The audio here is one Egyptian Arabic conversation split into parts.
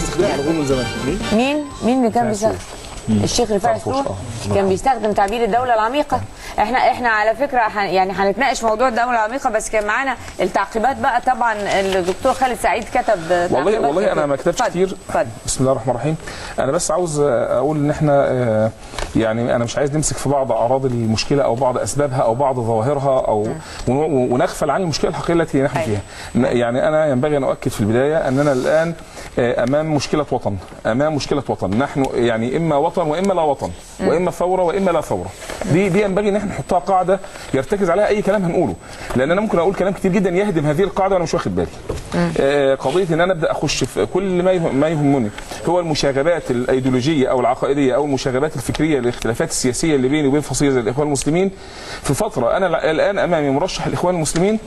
استخدام على طول من زمان مين مين اللي كان بيستخدم الشيخ رفاعي فوش، سرور آه. كان بيستخدم تعبير الدوله العميقه احنا احنا على فكره ح- يعني هنتناقش موضوع الدوله العميقه بس كان معانا التعقيبات بقى طبعا الدكتور خالد سعيد كتب والله تعقيبات والله انا ما كتير. كتبتش اتفضل، كتير اتفضل بسم الله الرحمن الرحيم انا بس عاوز اقول ان احنا آه، يعني انا مش عايز نمسك في بعض اعراض المشكله او بعض اسبابها او بعض ظواهرها او ون- ونغفل عن المشكله الحقيقيه التي نحن أيوة. فيها ن- يعني انا ينبغي ان اؤكد في البدايه اننا الان آه، امام مشكله وطن امام مشكله وطن نحن يعني اما وطن واما لا وطن واما ثوره واما لا ثوره دي دي ينبغي ان احنا نحطها قاعده يرتكز عليها اي كلام هنقوله لان انا ممكن اقول كلام كتير جدا يهدم هذه القاعده وانا مش واخد بالي آه، قضيه ان انا ابدا اخش في كل ما يهم- ما يهمني هو المشاغبات الايديولوجيه او العقائديه او المشاغبات الفكريه الاختلافات السياسيه اللي بيني وبين فصيله زي الاخوان المسلمين في فتره انا الان امامي مرشح الاخوان المسلمين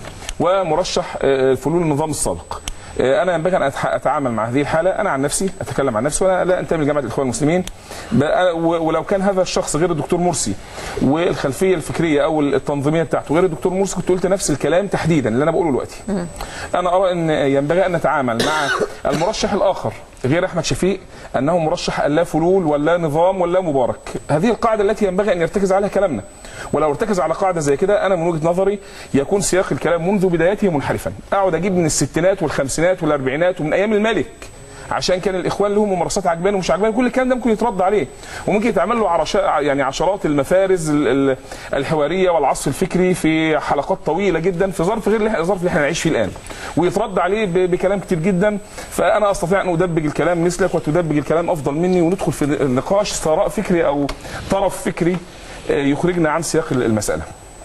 ومرشح آه، فلول النظام السابق آه، انا ينبغي ان أتح- اتعامل مع هذه الحاله انا عن نفسي اتكلم عن نفسي وانا لا انتمي لجماعه الاخوان المسلمين ب- أنا- و- ولو كان هذا الشخص غير الدكتور مرسي والخلفيه الفكريه او التنظيميه بتاعته غير الدكتور مرسي كنت قلت نفس الكلام تحديدا اللي انا بقوله دلوقتي انا ارى ان ينبغي ان نتعامل مع المرشح الاخر غير احمد شفيق انه مرشح لا فلول ولا نظام ولا مبارك هذه القاعده التي ينبغي ان يرتكز عليها كلامنا ولو ارتكز على قاعده زي كده انا من وجهه نظري يكون سياق الكلام منذ بدايته منحرفا اقعد اجيب من الستينات والخمسينات والاربعينات ومن ايام الملك عشان كان الاخوان لهم ممارسات عجبانه ومش عجبانه كل الكلام ده ممكن يترد عليه وممكن يتعمل له عرشا يعني عشرات المفارز ال- ال- الحواريه والعصف الفكري في حلقات طويله جدا في ظرف غير اللي- الظرف اللي احنا نعيش فيه الان ويترد عليه ب- بكلام كتير جدا فانا استطيع ان ادبج الكلام مثلك وتدبج الكلام افضل مني وندخل في نقاش ثراء فكري او طرف فكري آه، يخرجنا عن سياق المساله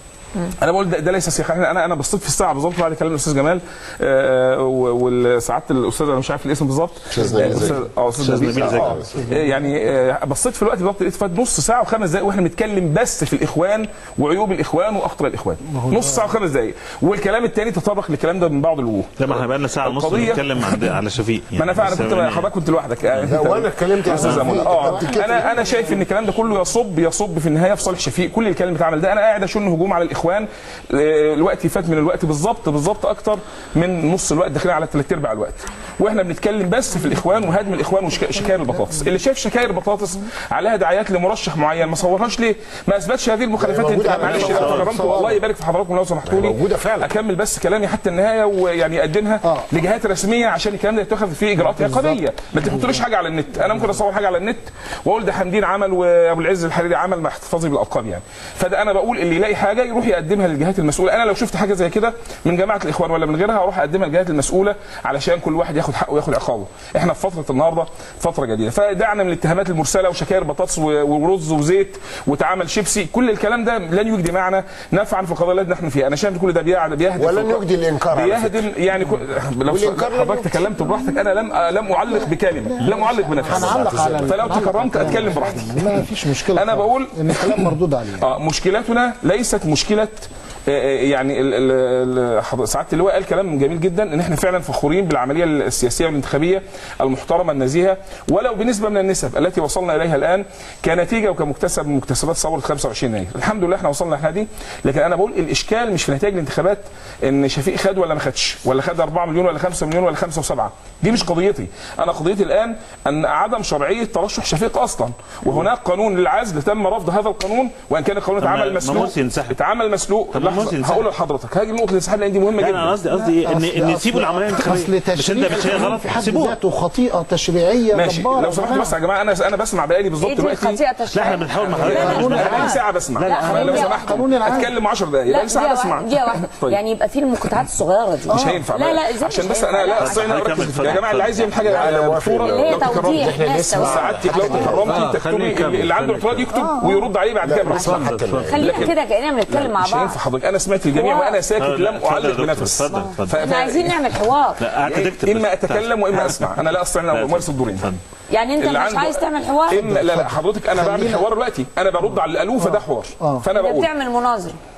انا بقول ده, ده ليس سياق احنا انا انا بصيت في الساعه بالظبط بعد كلام الاستاذ جمال آه، و- والساعات الاستاذ انا مش عارف الاسم بالظبط أستاذ نبيل آه، زكي. أستاذ- اه استاذ أستاذ نبيل نبيل زكي. آه، آه، يعني آه، بصيت في الوقت بالظبط لقيت فات نص ساعه وخمس دقائق واحنا بنتكلم بس في الاخوان وعيوب الاخوان واخطاء الاخوان نص ساعه وخمس دقائق والكلام الثاني تطرق للكلام ده من بعض الوجوه ده ما احنا بقى لنا ساعه ونص القضية- بنتكلم عن- على شفيق ما انا فعلا كنت بس- حضرتك كنت لوحدك آه، لا، أنت- وأنا اتكلمت عن استاذ شفيق. أمون. اه كنت كده. انا انا شايف ان الكلام ده كله يصب يصب في النهايه في صالح شفيق كل الكلام اللي اتعمل ده انا قاعد اشن هجوم على الاخوان آه، الوقت فات من الوقت بالظبط بالظبط اكتر من نص الوقت داخلين على ثلاث ارباع الوقت واحنا بنتكلم بس في الاخوان وهدم الاخوان وشكاير البطاطس اللي شايف شكاير البطاطس عليها دعايات لمرشح معين ما صورهاش ليه ما اثبتش هذه المخالفات موجودة اللي على معلش الصور. لو تكرمتوا صور. الله يبارك في حضراتكم لو سمحتوا لي موجودة فعلا. اكمل بس كلامي حتى النهايه ويعني اقدمها آه. لجهات رسميه عشان الكلام ده يتخذ فيه اجراءات عقابيه ما تحطوليش حاجه على النت انا ممكن اصور حاجه على النت واقول ده حمدين عمل وابو العز الحريري عمل مع احتفاظي بالالقاب يعني فده انا بقول اللي يلاقي حاجه يروح يقدمها للجهات المسؤوله انا لو شفت حاجه زي كده من جماعه الاخوان ولا من غيرها هروح اقدمها للجهات المسؤوله علشان كل واحد ياخد حقه وياخد عقابه احنا في فتره النهارده فتره جديده فدعنا من الاتهامات المرسله وشكاير بطاطس و- ورز وزيت وتعامل شيبسي كل الكلام ده لن يجدي معنا نفعا في القضيه التي نحن فيها انا شايف إن كل ده بيع- بيهدم ولن يجدي الإنكار على بيهدم يعني كل- لو والإنكار لن حضرتك يجدي. تكلمت براحتك انا لم لم اعلق بكلمه لم اعلق بنفسي هنعلق على فلو تكرمت اتكلم براحتي ما فيش مشكله أنا خالص. بقول- ان الكلام مردود عليه اه مشكلتنا ليست مشكله آه، آه، يعني ال- ال- ال- حض- سعاده اللواء قال كلام جميل جدا ان احنا فعلا فخورين بالعمليه السياسيه والانتخابيه المحترمه النزيهه ولو بنسبه من النسب التي وصلنا اليها الان كنتيجه وكمكتسب من مكتسبات ثوره 25 يناير الحمد لله احنا وصلنا احنا دي لكن انا بقول الاشكال مش في نتائج الانتخابات ان شفيق خد ولا ما خدش ولا خد 4 مليون ولا 5 مليون ولا 5 و7 دي مش قضيتي انا قضيتي الان ان عدم شرعيه ترشح شفيق اصلا وهناك قانون للعزل تم رفض هذا القانون وان كان القانون طب ما- اتعمل ما مسلوق مرسي انسحب. اتعمل مسلوق طب ما مرسي لحظه انسحب. هقول لحضرتك هاجي نقطه الانسحاب لان دي مهمه لا جدا انا قصدي قصدي ان أصل- ان يسيبوا أصل- العمليه الانتخابيه اصل مش انت تشريع مش هي القانون غلط في حد سيبوها ذاته خطيئه تشريعيه ماشي جبارة. لو سمحت بس يا جماعه انا انا بسمع بقالي بالظبط ايه دي دلوقتي خطيئه لا تشريعيه احنا بنحاول مع لا، لا، حضرتك لا، مش لا، بقالي لا. ساعه بسمع لا، فلو لا، سمحت قانون العام. اتكلم 10 دقائق لا بقالي ساعه دقيقة بسمع واحدة دقيقة واحدة طيب. يعني يبقى في المقاطعات الصغيرة دي مش هينفع لا لا ازاي عشان مش بس انا هينفع؟ لا لا، استطيع ان حضرتك اركز كمل، يا جماعه اللي عايز يعمل حاجه لا، لا، على موافق. دكتوره اللي هي لو تكرمت توضيح إحنا ناس نسمع. توضيح. سعادتك لو تكرمتي خليه تكتبي يكمل، اللي عنده خليه اعتراض يكتب ويرد عليه بعد كده براحته اسمع حتى الآن. خلينا لكن- كده كأننا بنتكلم مع مش بعض هينفع حضرتك انا سمعت الجميع هو- وانا ساكت لا، لا، لم اتفضل يا اعلق دكتور، بنفس اتفضل، اتفضل. ف- احنا ف- عايزين نعمل حوار لا قاعد تكتب اما بس. اتكلم واما اسمع انا لا استطيع ان امارس الدورين اتفضل. يعني انت اللي مش عنده- عايز تعمل حوار اما لا لا حضرتك انا بعمل خلينا- حوار دلوقتي انا برد على الالوف ده حوار آه. فانا انت بقول بتعمل مناظرة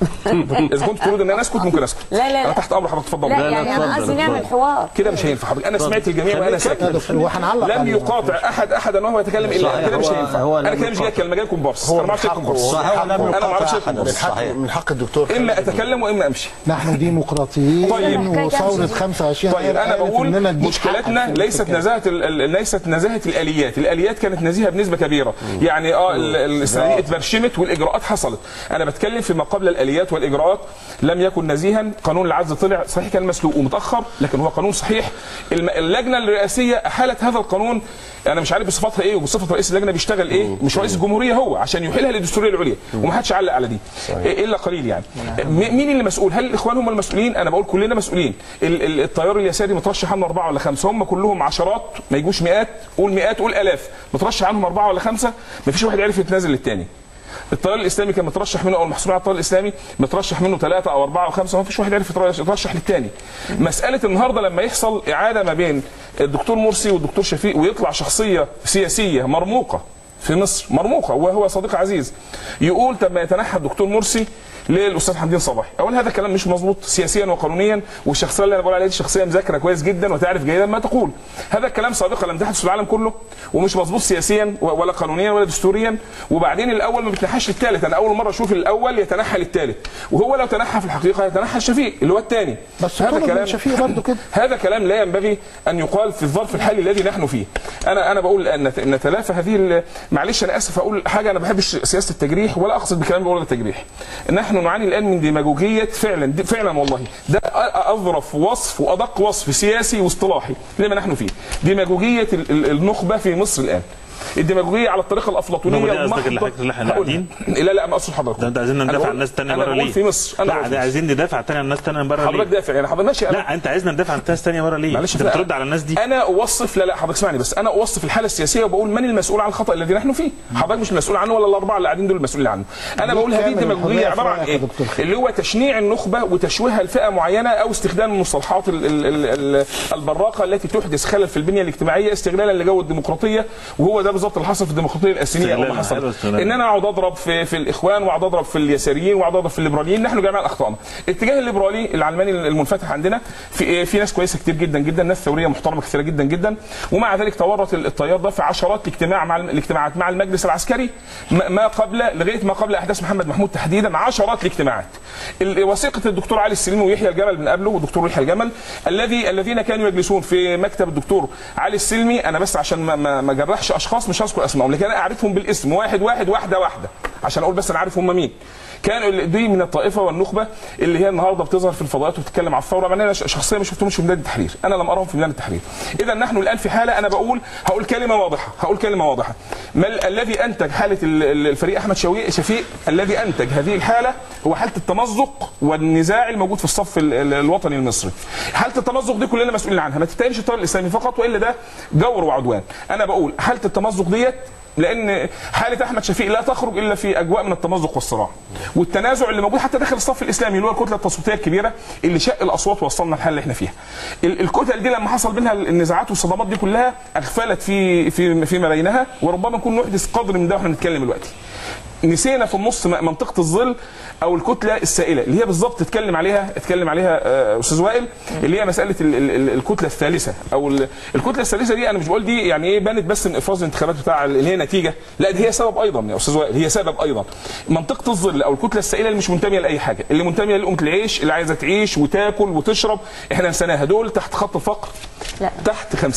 اذا كنت تريد ان انا اسكت ممكن اسكت لا، لا، لا. انا تحت امر حضرتك اتفضل لا يعني انا اتفضل، قصدي نعمل اتفضل. حوار كده مش هينفع حضرتك انا سمعت الجميع وانا يا ساكت دكتور وهنعلق لم عليه. يقاطع احد احدا وهو يتكلم الا صحيح، كده مش هو- هينفع هو انا لم كده مش جاي يقاطع. اتكلم جاي كومبارس هو انا ما اعرفش ايه من حقه- كومبارس صحيح، انا ولم ما اعرفش ايه من كومبارس حق من حق الدكتور اما اتكلم واما امشي نحن ديمقراطيين طيب. وثوره 25 طيب انا قالت بقول إننا نديك مشكلتنا حقك في ليست الارتكاب. نزاهه ال- ال- ليست نزاهه الاليات، الاليات كانت نزيهه بنسبه كبيره، يعني اه ال- الاسرائيليه اتبرشمت والاجراءات حصلت، انا بتكلم فيما قبل الاليات والاجراءات لم يكن نزيها، قانون العزل طلع صحيح كان مسلوق ومتاخر لكن هو قانون صحيح، الم- اللجنه الرئاسيه احالت هذا القانون انا مش عارف بصفتها ايه وبصفه رئيس اللجنه بيشتغل ايه مش رئيس الجمهوريه هو عشان يحيلها للدستوريه العليا ومحدش علق على دي إيه الا قليل يعني م- مين اللي مسؤول هل الاخوان هم المسؤولين انا بقول كلنا مسؤولين ال- ال- التيار اليساري مترشح عنه اربعه ولا خمسه هم كلهم عشرات ما يجوش مئات قول مئات قول الاف مترشح عنهم اربعه ولا خمسه ما فيش واحد عرف يتنازل للتاني التيار الاسلامي كان مترشح منه او المحسوب على التيار الاسلامي مترشح منه ثلاثه او اربعه او خمسه ما فيش واحد عرف يترشح- يترشح للثاني مساله النهارده لما يحصل اعاده ما بين الدكتور مرسي والدكتور شفيق ويطلع شخصيه سياسيه مرموقه في مصر مرموقه وهو صديق عزيز يقول طب ما يتنحى الدكتور مرسي للاستاذ حمدين صباحي اولا هذا كلام مش مظبوط سياسيا وقانونيا والشخصيه اللي انا بقول عليها دي شخصيه مذاكره كويس جدا وتعرف جيدا ما تقول هذا الكلام سابقا لم تحدث في العالم كله ومش مظبوط سياسيا و- ولا قانونيا ولا دستوريا وبعدين الاول ما بيتنحاش للثالث انا اول مره اشوف الاول يتنحى للثالث وهو لو تنحى في الحقيقه يتنحى الشفيق اللي هو الثاني بس طلب من شفيق برضه كده هذا كلام لا ينبغي ان يقال في الظرف الحالي الذي نحن فيه انا انا بقول ان نت- نتلافى هذه ال- معلش انا اسف اقول حاجه انا ما بحبش سياسه التجريح ولا اقصد بكلام بقول التجريح نحن نعاني الان من ديماغوجيه فعلا دي فعلا والله ده أ- اظرف وصف وادق وصف سياسي واصطلاحي لما نحن فيه ديماغوجيه ال- ال- النخبه في مصر الان الديماغوجيه على الطريقه الافلاطونيه هو ده قصدك المحضة. اللي حضرتك- اللي احنا هقولها. قاعدين؟ لا لا ما اقصد حضرتك ده انت عايزين أنا ندافع بقول- عن الناس التانية انا بره بقول ليه؟ في مصر انا لا بقول في ده مصر. عايزين ندافع تاني عن الناس تانية بره حضرتك ليه؟ دافع يعني حضرتك ماشي أنا- لا انت عايزنا ندافع عن الناس تانية بره ليه؟ معلش انت لا. بترد على الناس دي انا اوصف لا لا حضرتك اسمعني بس انا اوصف الحاله السياسيه وبقول من المسؤول عن الخطا الذي نحن فيه حضرتك مش المسؤول عنه ولا الاربعه اللي قاعدين دول المسؤولين عنه انا ليه بقول هذه كامل الديماغوجيه الحرية عباره عن في رأيك ايه يا دكتور خالد؟ اللي هو تشنيع النخبه وتشويهها لفئه معينه او استخدام المصطلحات ال- ال- ال- ال- البراقه التي تحدث خلل في البنيه الاجتماعيه استغلالا لجو الديمقراطيه وهو ده بالظبط اللي حصل في الديمقراطيه الاسينيه او ما استغلال، حلو حصل استغلال. ان انا اقعد اضرب في في الاخوان واقعد اضرب في اليساريين واقعد اضرب في الليبراليين نحن جميعا اخطانا الاتجاه الليبرالي العلماني المنفتح عندنا في في ناس كويسه كتير جدا جدا ناس ثوريه محترمه كثيره جدا جدا ومع ذلك تورط التيار ده في عشرات الاجتماع مع الم- الاجتماعات مع المجلس العسكري ما ما قبل لغايه ما قبل احداث محمد محمود تحديدا عشرات الاجتماعات ال- وثيقه الدكتور علي السليمي ويحيى الجمل من قبله والدكتور يحيى الجمل الذي الذين كانوا يجلسون في مكتب الدكتور علي السلمي انا بس عشان ما ما, ما جرحش اشخاص مش هذكر اسمائهم لكن انا اعرفهم بالاسم واحد واحد واحده واحده عشان اقول بس انا عارف هم مين كانوا ال- دي من الطائفه والنخبه اللي هي النهارده بتظهر في الفضائيات وبتتكلم على الثوره مع ان انا ش- شخصيا ما شفتهمش في ميدان التحرير انا لم ارهم في ميدان التحرير اذا نحن الان في حاله انا بقول هقول كلمه واضحه هقول كلمه واضحه ما ال- الذي انتج حاله ال- ال- الفريق احمد شوقي شفيق الذي انتج هذه الحاله هو حاله التمزق والنزاع الموجود في الصف ال- ال- الوطني المصري حاله التمزق دي كلنا مسؤولين عنها ما تتهمش التيار الاسلامي فقط والا ده جور وعدوان انا بقول حاله التمزق ديت لان حاله احمد شفيق لا تخرج الا في اجواء من التمزق والصراع والتنازع اللي موجود حتى داخل الصف الاسلامي اللي هو الكتله التصويتيه الكبيره اللي شق الاصوات ووصلنا الحاله اللي احنا فيها ال- الكتل دي لما حصل بينها النزاعات والصدمات دي كلها اغفلت في في فيما بينها وربما نكون نحدث قدر من ده واحنا بنتكلم دلوقتي نسينا في النص م- منطقه الظل او الكتله السائله اللي هي بالظبط اتكلم عليها اتكلم عليها آه، استاذ وائل اللي هي مساله ال- ال- ال- الكتله الثالثه او ال- الكتله الثالثه دي انا مش بقول دي يعني ايه بانت بس من افراز الانتخابات بتاع اللي هي نتيجه لا دي هي سبب ايضا يا استاذ وائل هي سبب ايضا منطقه الظل او الكتله السائله اللي مش منتميه لاي حاجه اللي منتميه لقمه العيش اللي عايزه تعيش وتاكل وتشرب احنا نسيناها دول تحت خط الفقر لا. تحت 50%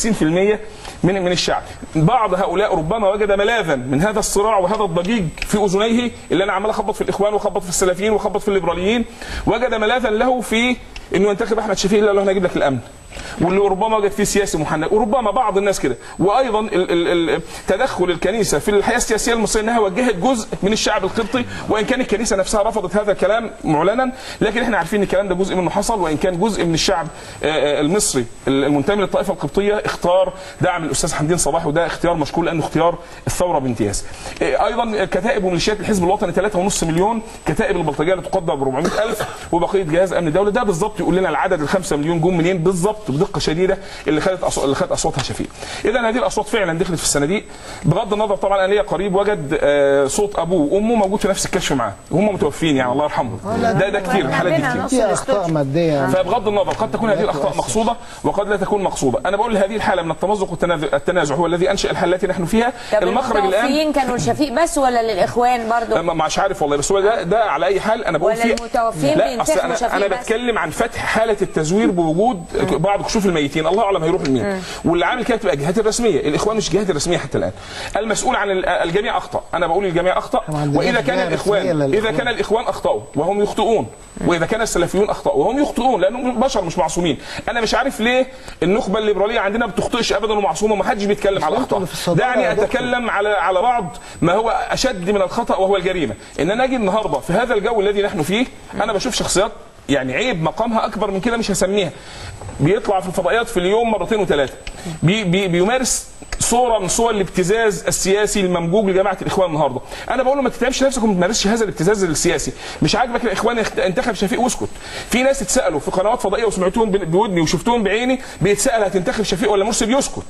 من من الشعب بعض هؤلاء ربما وجد ملاذا من هذا الصراع وهذا الضجيج في اذنيه اللي انا عمال اخبط في الاخوان واخبط في السلفيين واخبط في الليبراليين وجد ملاذا له في انه ينتخب احمد شفيق الا له انا اجيب لك الامن واللي ربما وجد فيه سياسي محنك وربما بعض الناس كده وايضا ال- ال- ال- تدخل الكنيسه في الحياه السياسيه المصريه انها وجهت جزء من الشعب القبطي وان كان الكنيسه نفسها رفضت هذا الكلام معلنا لكن احنا عارفين ان الكلام ده جزء منه حصل وان كان جزء من الشعب آه، آه، المصري المنتمي للطائفه القبطيه اختار دعم الاستاذ حمدين صباح وده اختيار مشكور لانه اختيار الثوره بامتياز. آه، ايضا كتائب وميليشيات الحزب الوطني 3.5 مليون كتائب البلطجيه اللي تقدر ب 400 الف وبقيه جهاز امن الدوله ده بالظبط يقول لنا العدد ال 5 مليون جم منين بالظبط بالضبط بدقه شديده اللي خدت أصو... اللي خدت اصواتها شفيق اذا هذه الاصوات فعلا دخلت في الصناديق بغض النظر طبعا انا ليا قريب وجد آه، صوت ابوه وامه موجود في نفس الكشف معاه وهم متوفين يعني الله يرحمهم ده ده كتير الحالات دي عندنا كتير نص في اخطاء الاستوديو. ماديه فبغض النظر قد تكون هذه الاخطاء مقصوده وقد لا تكون مقصوده انا بقول هذه الحاله من التمزق والتنازع التنازع هو الذي انشا الحاله التي نحن فيها طب المخرج الان المتوفيين كانوا لشفيق بس ولا للاخوان برضو ما- مش عارف والله بس هو ده ده على اي حال انا بقول ولا فيه المتوفين لا اصل بينتخبوا انا شفيق انا بس؟ بتكلم عن فتح حاله التزوير بوجود بعض كشوف الميتين الله اعلم هيروح لمين واللي عامل كده بتبقى الجهات الرسميه الاخوان مش الجهات الرسميه حتى الان المسؤول عن ال- الجميع اخطا انا بقول الجميع اخطا ما عندناش واذا كان جهة رسمية الاخوان للإخوان. اذا كان الاخوان اخطاوا وهم يخطئون واذا كان السلفيون اخطاوا وهم يخطئون لانهم بشر مش معصومين انا مش عارف ليه النخبه الليبراليه عندنا ما بتخطئش ابدا ومعصومه وما حدش بيتكلم على أنتوا اخطاء اللي في الصدارة دعني يا دكتور. اتكلم على على بعض ما هو اشد من الخطا وهو الجريمه ان انا اجي النهارده في هذا الجو الذي نحن فيه انا بشوف شخصيات يعني عيب مقامها اكبر من كده مش هسميها بيطلع في الفضائيات في اليوم مرتين وثلاثه بي بي بيمارس صوره من صور الابتزاز السياسي الممجوج لجماعه الاخوان النهارده انا بقول له ما تتعبش نفسك وما تمارسش هذا الابتزاز السياسي مش عاجبك الاخوان اخت- انتخب شفيق واسكت في ناس اتسالوا في قنوات فضائيه وسمعتهم ب- بودني وشفتهم بعيني بيتسال هتنتخب شفيق ولا مرسي بيسكت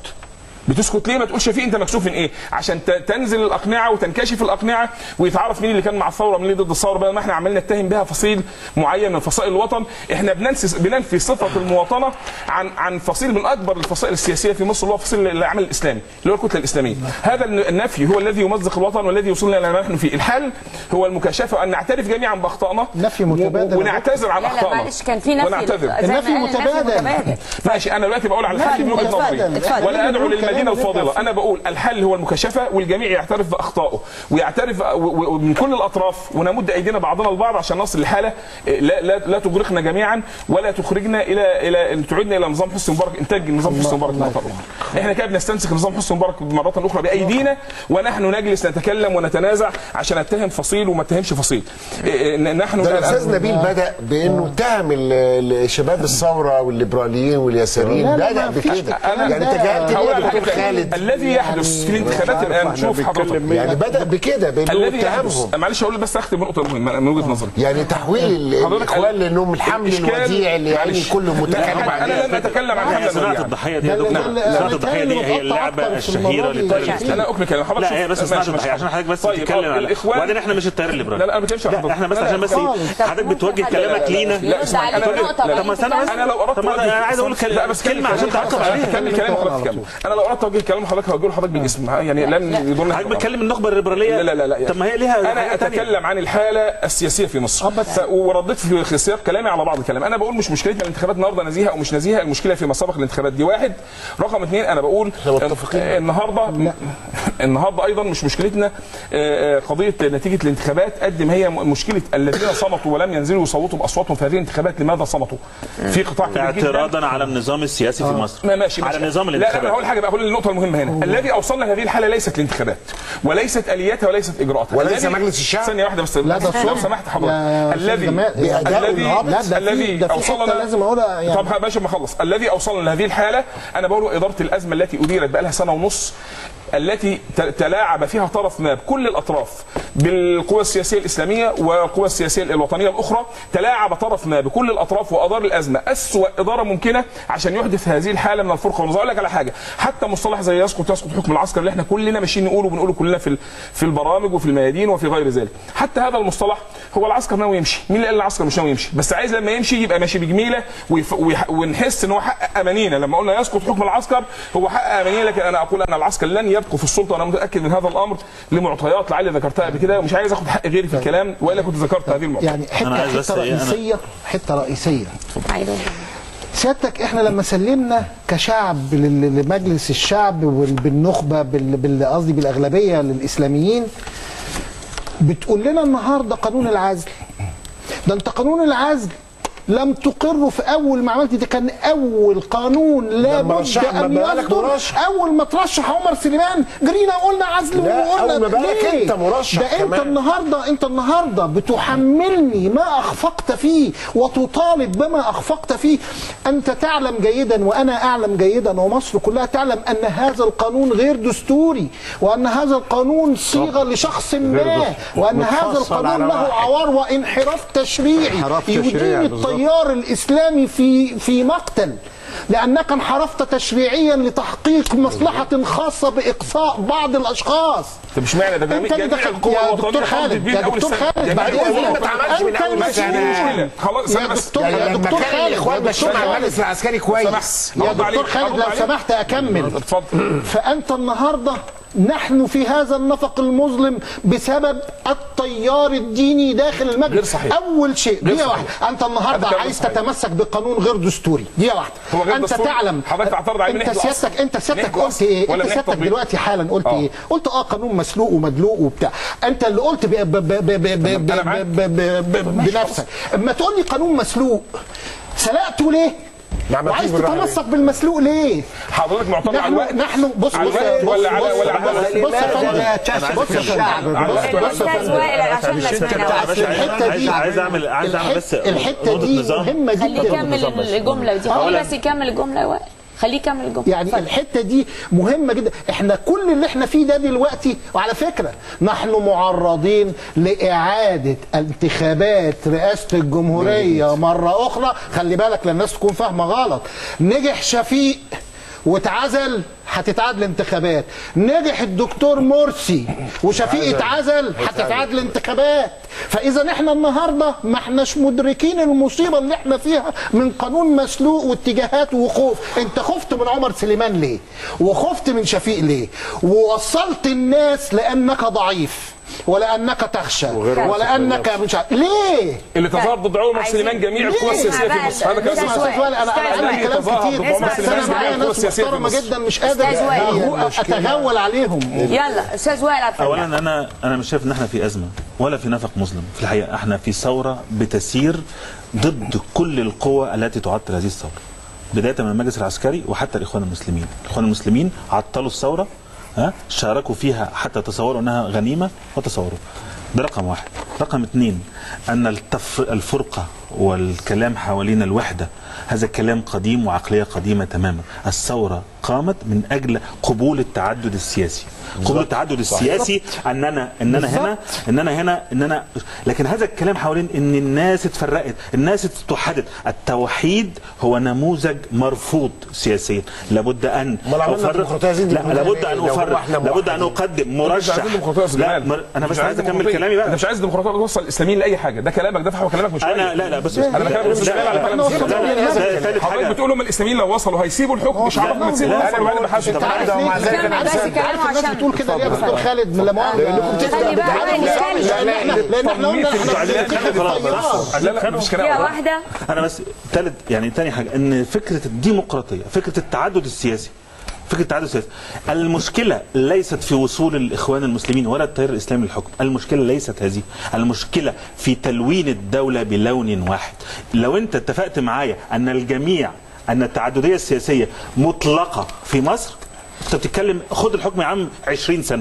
بتسكت ليه ما تقولش فيه انت مكسوف من ايه عشان ت- تنزل الاقنعه وتنكشف الاقنعه ويتعرف مين اللي كان مع الثوره مين اللي ضد الثوره بدل ما احنا عمالين نتهم بها فصيل معين من فصائل الوطن احنا بننسي بننفي صفه المواطنه عن عن فصيل من اكبر الفصائل السياسيه في مصر اللي هو فصيل العمل الاسلامي اللي هو الكتله الاسلاميه هذا الن- النفي هو الذي يمزق الوطن والذي يوصلنا الى ما نحن فيه الحل هو المكاشفه وان نعترف جميعا باخطائنا نفي و- متبادل يا ونعتذر عن لا لا اخطائنا معلش كان في نفي ونعتذر زي ما النفي قال متبادل. ماشي انا دلوقتي بقول على الحل من وجهه نظري اتفضل. ولا ادعو بنقول للمدينه كلام الفاضله غير انا بقول الحل هو المكاشفه والجميع يعترف باخطائه ويعترف و- و- ومن كل الاطراف ونمد ايدينا بعضنا البعض عشان نصل لحاله لا لا لا تغرقنا جميعا ولا تخرجنا الى الى أن تعيدنا الى نظام حسني مبارك انتاج نظام حسني مبارك مره اخرى احنا كده بنستنسخ نظام حسني مبارك مره اخرى بايدينا ونحن نجلس نتكلم ونتنازع عشان اتهم فصيل وما اتهمش فصيل إيه، إيه، نحن ده الاستاذ نبيل بدا بانه اتهم ال- ال- شباب الثوره والليبراليين واليساريين لا، لا، بدا ما فيش بكده أنا- يعني تجاهلت هقول ليه على يا حاجه دكتور تانية. خالد الذي يحدث في الانتخابات الان شوف حضرتك يعني بدا بكده بانه الذي يحدث اتهمهم معلش اقول بس اختم بنقطه مهمه من وجهه نظري يعني تحويل ال- حضرتك الاخوان لانهم الحمل الإشكال- الوديع اللي يعني معلش. كله متكلم انا عليه لن اتكلم عن هي حمله صناعه يعني. الضحيه دي يا ده- دكتور ده- ده- صناعه ده- الضحيه دي هي بيتهيألي اللعبه أكتر في الشهيره الموضوع دي. للتاريخ انا اكمل كلام حضرتك لا هي بس ماشي، صناعه ماشي. الضحيه عشان حضرتك بس طيب، تتكلم على الاخوان وبعدين احنا مش التيار لا الليبرالي لا انا ما بتكلمش على لا حضرتك احنا بس لا، لا، عشان بس خالص. حضرتك بتوجه طب كلامك ممكن لينا حد يرد اسمع، عليك أنا- بنقطة لا، بعدين طب ما استنى بس. تكمل؟ انا لو اردت طب ما أوجه- أنا عايز أقول لا بس كلمة عشان تعقب عليها. كمل كلام حضرتك كمل انا لو اردت اوجه كلام حضرتك هوجه لحضرتك بالاسم يعني لن يضرني حضرتك بتكلم النخبه الليبراليه لا لا لا لا طب ما هي ليها انا حاجة تانية. اتكلم عن الحاله السياسيه في مصر آه، بس- ف- ورديت في سياق كلامي على بعض الكلام انا بقول مش مشكلتنا الانتخابات النهارده نزيهه او مش نزيهه المشكله فيما سبق الانتخابات دي واحد رقم اثنين انا بقول متفقين. النهارده النهارده ايضا مش مشكلتنا آه، آه، قضيه نتيجه الانتخابات قد ما هي م- مشكله الذين صمتوا ولم ينزلوا يصوتوا باصواتهم في هذه الانتخابات لماذا صمتوا في قطاع كبير جدا اعتراضا على النظام السياسي في مصر ما ماشي على ماشي. نظام لا لا انا الانتخابات هقول حاجه بقى هقول النقطه المهمه هنا الذي اوصلنا لهذه الحاله ليست الانتخابات وليست الياتها وليست اجراءاتها وليس الذي- مجلس الشعب؟ ثانيه واحده بس لا، ده لو صوت. سمحت حضرتك يا أستاذ الذي جمال، بأداء الذي النهضة. لا، ده في- الذي ده في حتة اوصلنا لازم أقولها يعني. طب يا باشا ما اخلص الذي اوصلنا لهذه الحاله انا بقول اداره الازمه التي اديرت بقى لها سنه ونص التي ت- تلاعب فيها طرف ما بكل الاطراف بالقوى السياسيه الاسلاميه والقوى السياسيه الوطنيه الاخرى تلاعب طرف ما بكل الاطراف وادار الازمه اسوا اداره ممكنه عشان يحدث هذه الحاله من الفرقه والنزاع اقول لك على حاجه حتى مصطلح زي يسقط يسقط حكم العسكر اللي احنا كلنا ماشيين نقوله بنقوله كلنا في ال- في البرامج وفي الميادين وفي غير ذلك حتى هذا المصطلح هو العسكر ناوي يمشي مين اللي قال العسكر مش ناوي يمشي بس عايز لما يمشي يبقى ماشي بجميله ويف... ويح... ونحس ان هو حقق امانينا لما قلنا يسقط حكم العسكر هو حقق امانينا لكن انا اقول ان العسكر لن يبقوا في السلطه وانا متاكد من هذا الامر لمعطيات لعلي ذكرتها قبل كده ومش عايز اخد حق غيري في الكلام والا كنت ذكرت هذه المعطيات يعني حته أنا عايز بس حته إيه، أنا- رئيسيه حته رئيسيه أيوة. سيادتك احنا لما سلمنا كشعب لل- لمجلس الشعب وال- بالنخبه بال- بال- قصدي بالاغلبيه للاسلاميين بتقول لنا النهارده قانون العزل ده انت قانون العزل لم تقره في اول ما عملت ده كان اول قانون لابد رشح- ما ان بقالك يصدر مرشح. اول ما ترشح عمر سليمان جرينا وقلنا عزل لا، وقلنا أول ما بقالك ليه؟ أنت مرشح ده انت كمان. النهارده انت النهارده بتحملني ما اخفقت فيه وتطالب بما اخفقت فيه انت تعلم جيدا وانا اعلم جيدا ومصر كلها تعلم ان هذا القانون غير دستوري وان هذا القانون صيغه لشخص ما دستوري. وان هذا متفصل القانون على له واحد. عوار وانحراف تشريعي انحراف يدين تشريعي بالظبط. التيار الاسلامي في في مقتل لانك انحرفت تشريعيا لتحقيق مصلحه خاصه باقصاء بعض الاشخاص طب اشمعنى ده انت جميع اللي جميع دخلت القوى يا الوطنيه دكتور خرجت خالد بيه يا من أول دكتور السنة. خالد جميع بعد القوى ليه ما اذنك اتعملش من انت أول المسؤول. السنة؟ خلاص يا انا بس دكتور يعني يا لما دكتور كان خالد الاخوان يا ماشيين دكتور مع خالد المجلس العسكري كويس سمحت. يا أرد عليك، دكتور خالد أرد لو عليك. سمحت اكمل اتفضل فانت النهارده نحن في هذا النفق المظلم بسبب التيار الديني داخل المجلس غير صحيح. اول شيء غير دقيقه صحيح. واحده انت النهارده هذا كلام عايز صحيح. تتمسك بقانون غير دستوري دقيقه واحده هو غير انت دستوري؟ تعلم حضرتك تعترض عليه من انت ناحية سيادتك الأصل. انت سيادتك ناحية قلت الأصل ايه ولا انت من ناحية سيادتك التطبيق؟ دلوقتي حالا قلت آه. ايه قلت اه قانون مسلوق ومدلوق وبتاع انت اللي قلت ب- ب- ب- ب- ب- ب- أنا معاك. ب- ب- ب- بنفسك اما تقول لي قانون مسلوق سلقته ليه ما عملتوش وعايز بالراحة تتمسك بالمسلوق ليه حضرتك معترض على نحن الوقت نحن بص على بص الوقت بص ولا على بص- ولا على بص- بص يا فندم بص يا فندم على بص- الوقت. بص يا استاذ فندم وائل عشان ما معلش انت سمعناش. يا باشا عايز الحتة عايز دي- عايز اعمل عايز اعمل بس الح- الحته نقطة دي نظام. مهمه خليه جدا يكمل الجمله دي أولاً- خليه بس يكمل الجمله يا وائل خليه يكمل الجمله يعني الحته دي مهمه جدا احنا كل اللي احنا فيه ده دلوقتي وعلى فكره نحن معرضين لاعاده انتخابات رئاسه الجمهوريه مره اخرى خلي بالك لان الناس تكون فاهمه غلط نجح شفيق واتعزل هتتعاد الانتخابات نجح الدكتور مرسي وشفيق اتعزل هتتعاد الانتخابات فاذا احنا النهارده ما احناش مدركين المصيبه اللي احنا فيها من قانون مسلوق واتجاهات وخوف انت خفت من عمر سليمان ليه وخفت من شفيق ليه ووصلت الناس لانك ضعيف ولانك تخشى ولانك مش عارف ليه اللي تظاهر ضد عمر عايزين- سليمان جميع القوى ليه؟ السياسيه في اسمع مصر هذا بقى. كلام اسمع اسمع صحيح. يا أستاذ وائل، انا أستاذ انا عندي وائل. كلام تظاهر كتير ضد عمر اسمع، بس سليمان انا جميع معايا القوى ناس السياسيه في محترمه مصر جدا مش قادر أستاذ وائل. أهو- اتغول عليهم يلا استاذ وائل عبد اولا الفتاح. انا انا مش شايف ان احنا في ازمه ولا في نفق مظلم في الحقيقه احنا في ثوره بتسير ضد كل القوى التي تعطل هذه الثوره بدايه من المجلس العسكري وحتى الاخوان المسلمين الاخوان المسلمين عطلوا الثوره ها شاركوا فيها حتى تصوروا انها غنيمه وتصوروا ده رقم واحد رقم اثنين ان التف... الفرقه والكلام حوالين الوحده هذا كلام قديم وعقليه قديمه تماما الثوره قامت من اجل قبول التعدد السياسي قبول التعدد السياسي اننا اننا هنا اننا هنا اننا لكن هذا الكلام حوالين ان الناس اتفرقت الناس اتحدت التوحيد هو نموذج مرفوض سياسيا لابد ان أمال عملنا أفرق- الديمقراطية عايزين لا لابد ديمقراطية ان لو هو افرق إحنا لابد ان موحدين. اقدم مش مرشح عايزين ديمقراطيه يا أستاذ لا جمال. مر... انا مش بس عايز عايزين اكمل ديمقراطية. كلامي بقى انت مش عايز ديمقراطيه توصل الاسلاميين لاي حاجه ده كلامك ده فهو كلامك مش انا كويس. لا لا بس انا بكلمك لا، بس لا، على كلام لا، سيادتك. لا، لا، لا، ثالث حضرتك حاجه بتقول لهم الاسلاميين لو وصلوا هيسيبوا الحكم مش عارف ما تسيبوا لا، وصلوا بعد ما حاجه انت عارف ومع ليه؟ ذلك كمل أنا بس أسأل. كلامه عارف الناس عشان بتقول كده ليه يا دكتور خالد لا مؤاخذه لأنكم خلي بقى وائل يتكلم لان احنا لان احنا قلنا انتوا احنا عايزين بنتكلم في خلاص، التيار خلاص. لا لا مش كلام دقيقه واحده انا بس ثالث يعني ثاني حاجه ان فكره الديمقراطيه فكره التعدد السياسي فكره التعدد السياسي المشكله ليست في وصول الاخوان المسلمين ولا التيار الاسلامي للحكم المشكله ليست هذه المشكله في تلوين الدوله بلون واحد لو انت اتفقت معايا ان الجميع ان التعدديه السياسيه مطلقه في مصر انت بتتكلم خد الحكم يا عم 20 سنه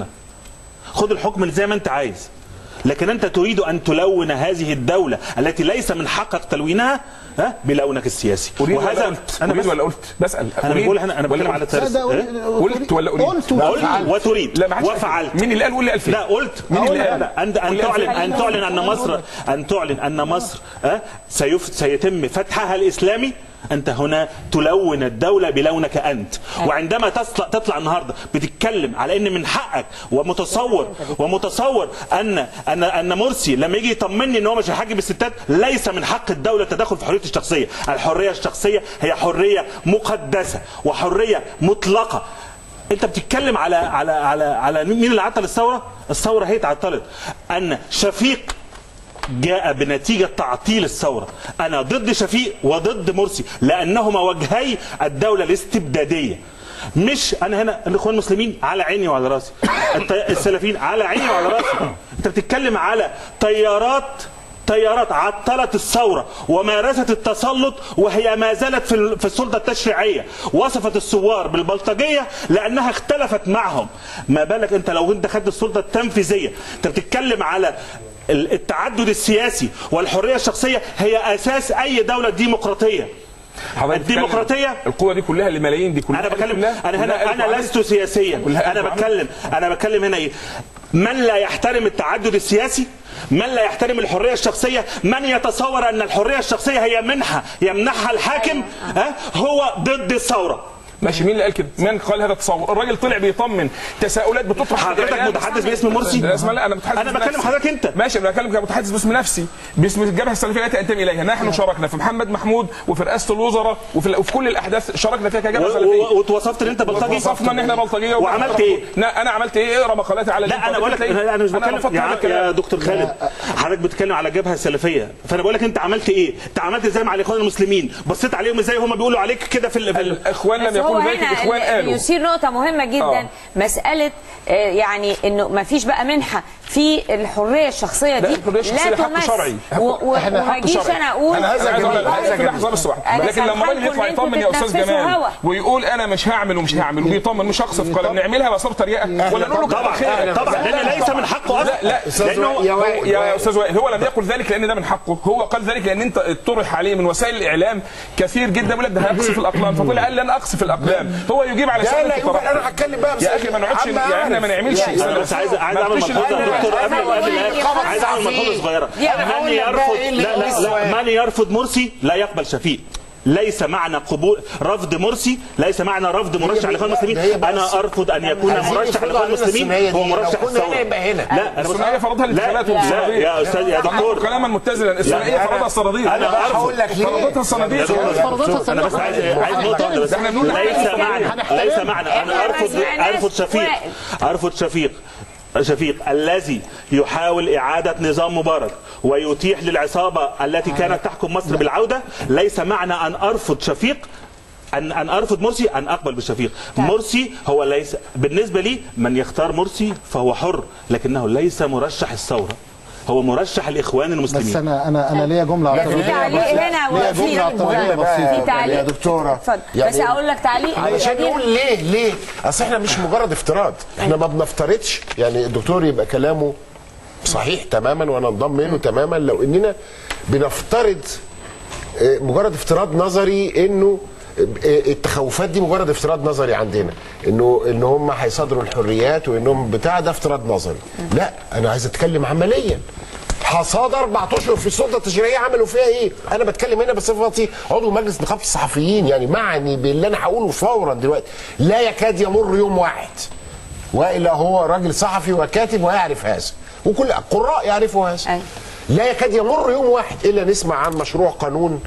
خد الحكم زي ما انت عايز لكن انت تريد ان تلون هذه الدوله التي ليس من حقك تلوينها ها بلونك السياسي اريد ولا قلت انا اريد بس ولا قلت بسال انا أريد بقول انا انا ولا بتكلم على قلت؟ الترس ده إيه؟ قلت ولا أريد؟ قلت قلت وفعلت. وتريد لا ما حدش قال وفعلت كده. مين اللي قال قول لي قال فين لا قلت مين اللي قال؟ لا أن أن قول لي تعلن قال فين؟ أن تعلن أن مصر أن تعلن أن مصر أه سيف سيتم فتحها الإسلامي أنت هنا تلون الدولة بلونك أنت وعندما تطلع تطلع النهارده بتتكلم على أن من حقك ومتصور ومتصور أن أن أن مرسي لما يجي يطمني أن هو مش هيحجب الستات ليس من حق الدولة التدخل في حرية الشخصية الحرية الشخصية هي حرية مقدسة وحرية مطلقة انت بتتكلم على على على على مين اللي عطل الثوره؟ الثوره هي اتعطلت ان شفيق جاء بنتيجة تعطيل الثورة أنا ضد شفيق وضد مرسي لأنهما وجهي الدولة الاستبدادية مش أنا هنا الإخوان المسلمين على عيني وعلى راسي الت- السلفيين على عيني وعلى راسي أنت بتتكلم على تيارات تيارات عطلت الثورة ومارست التسلط وهي ما زالت في ال- في السلطة التشريعية وصفت الثوار بالبلطجية لأنها اختلفت معهم ما بالك أنت لو أنت خدت السلطة التنفيذية أنت بتتكلم على ال- التعدد السياسي والحرية الشخصية هي أساس أي دولة ديمقراطية حضرتك بتتكلم- الديمقراطيه القوه دي كلها اللي ملايين دي كلها انا بتكلم كلها- انا كلها هنا ألف انا وعدد. لست سياسيا كلها انا ألف وعدد. بتكلم انا بتكلم هنا ايه من لا يحترم التعدد السياسي من لا يحترم الحريه الشخصيه من يتصور ان الحريه الشخصيه هي منحه يمنحها الحاكم ها هو ضد الثوره ماشي مين اللي قال كده؟ من قال هذا التصور؟ الراجل طلع بيطمن تساؤلات بتطرح في حضرتك الإعلام. متحدث باسم مرسي لا اسمع لا انا متحدث انا باسم بكلم نفسي. حضرتك انت ماشي انا بكلم كمتحدث باسم نفسي باسم الجبهه السلفيه التي انتمي اليها نحن شاركنا في محمد محمود وفي رئاسه الوزراء وفي, وفي كل الاحداث شاركنا فيها كجبهه و- سلفيه و- واتوصفت ان انت بلطجي وصفنا ان احنا بلطجيه وعملت ايه؟ لا انا عملت ايه اقرا مقالاتي على لا انا بقول لك انا مش بتكلم رفضت يا, هذا يا الكلام. دكتور خالد حضرتك بتتكلم على الجبهه السلفيه فانا بقول لك انت عملت ايه؟ انت عملت ازاي مع الاخوان المسلمين؟ بصيت عليهم ازاي هم بيقولوا عليك كده في ال- في ال- الاخوان بس لم هو يقولوا ذلك هنا الاخوان اللي قالوا يثير نقطة مهمة جدا آه. مسألة آه، يعني انه ما فيش بقى منحة في الحرية الشخصية لا، دي الحرية الشخصية حق تمس. شرعي. و- و- إحنا حق وما اجيش شرعي. انا اقول أنا عايز انا عايز اقول جميل. عايز عايز جميل. لحظه بس واحده أنا لكن لما سامحاكم راجل يطلع إن أنتوا يطمن يا استاذ تتنفسوا جمال هوا. ويقول انا مش هعمل ومش هعمل وبيطمن مش هقصف قلم نعملها بصوره تريقه ولا نقول له كتر طبعا خيرك طبعا لان ليس من حقه لا اصلا لا لانه يا هو- وائل، يا وائل. استاذ وائل هو لم يقل ذلك لان ده من حقه هو قال ذلك لان انت طرح عليه من وسائل الاعلام كثير جدا بيقول لك ده هيقصف الاقلام فطلع قال لن اقصف الاقلام هو يجيب على لا سؤال لا انت يوجد طرحته. انا هتكلم بقى يا اخي ما نقعدش عم يعني احنا ما عارف. نعملش يا- انا بس عايز عايز اعمل تقولش ملحوظه يا الآن- دكتور قبل أنا قبل بقول لك عايز اعمل خلاص ملحوظه فيه. صغيره يا أنا من هقول لك بقى يرفض إيه اللي لا لا السؤال. لا من يرفض مرسي لا يقبل شفيق ليس معنى قبول رفض مرسي ليس معنى رفض مرشح الاخوان المسلمين ده هي بس- انا ارفض ان يكون عايزين مرشح يفرضوا الاخوان علينا المسلمين الثنائية هو دي. لو مرشح كنا هنا الثوره يبقى هنا. لا انا الثنائيه بس فرضها الانتخابات لا والصناديق يا استاذ يا دكتور كلاما متزنا الثنائيه أنا- فرضها الصناديق أنا أنا هقول لك ليه فرضتها الصناديق يا دكتور، فرضتها انا بس عايز عايز نقطه واحده بس احنا بنقول ليس هنحترم. معنى ليس معنى انا إحنا ما ارفض سمعناش ارفض شفيق وائل. ارفض شفيق شفيق الذي يحاول إعادة نظام مبارك ويتيح للعصابة التي كانت تحكم مصر بالعودة ليس معنى أن أرفض شفيق أن أن أرفض مرسي أن أقبل بشفيق مرسي هو ليس بالنسبة لي من يختار مرسي فهو حر لكنه ليس مرشح الثورة هو مرشح الإخوان بس المسلمين انا انا انا ليا جمله في اعتراضيه تعليق هنا ليا وفي جمله اعتراضيه بقى بسيطه في تعليق يا دكتورة. اتفضل يعني- بس اقول لك تعليق علشان بديل. نقول ليه ليه اصل احنا مش مجرد افتراض احنا ما بنفترضش يعني الدكتور يبقى كلامه صحيح تماما وانا انضم له تماما لو اننا بنفترض آه، مجرد افتراض نظري انه آه، التخوفات دي مجرد افتراض نظري عندنا انه ان هم هيصادروا الحريات وانهم بتاع ده افتراض نظري لا انا عايز اتكلم عمليا حصاد اربع اشهر في السلطه التشريعيه عملوا فيها ايه؟ انا بتكلم هنا بصفتي عضو مجلس نقابه الصحفيين يعني معني باللي انا هقوله فورا دلوقتي لا يكاد يمر يوم واحد والا هو راجل صحفي وكاتب ويعرف هذا وكل القراء يعرفوا هذا أيوة. لا يكاد يمر يوم واحد الا نسمع عن مشروع قانون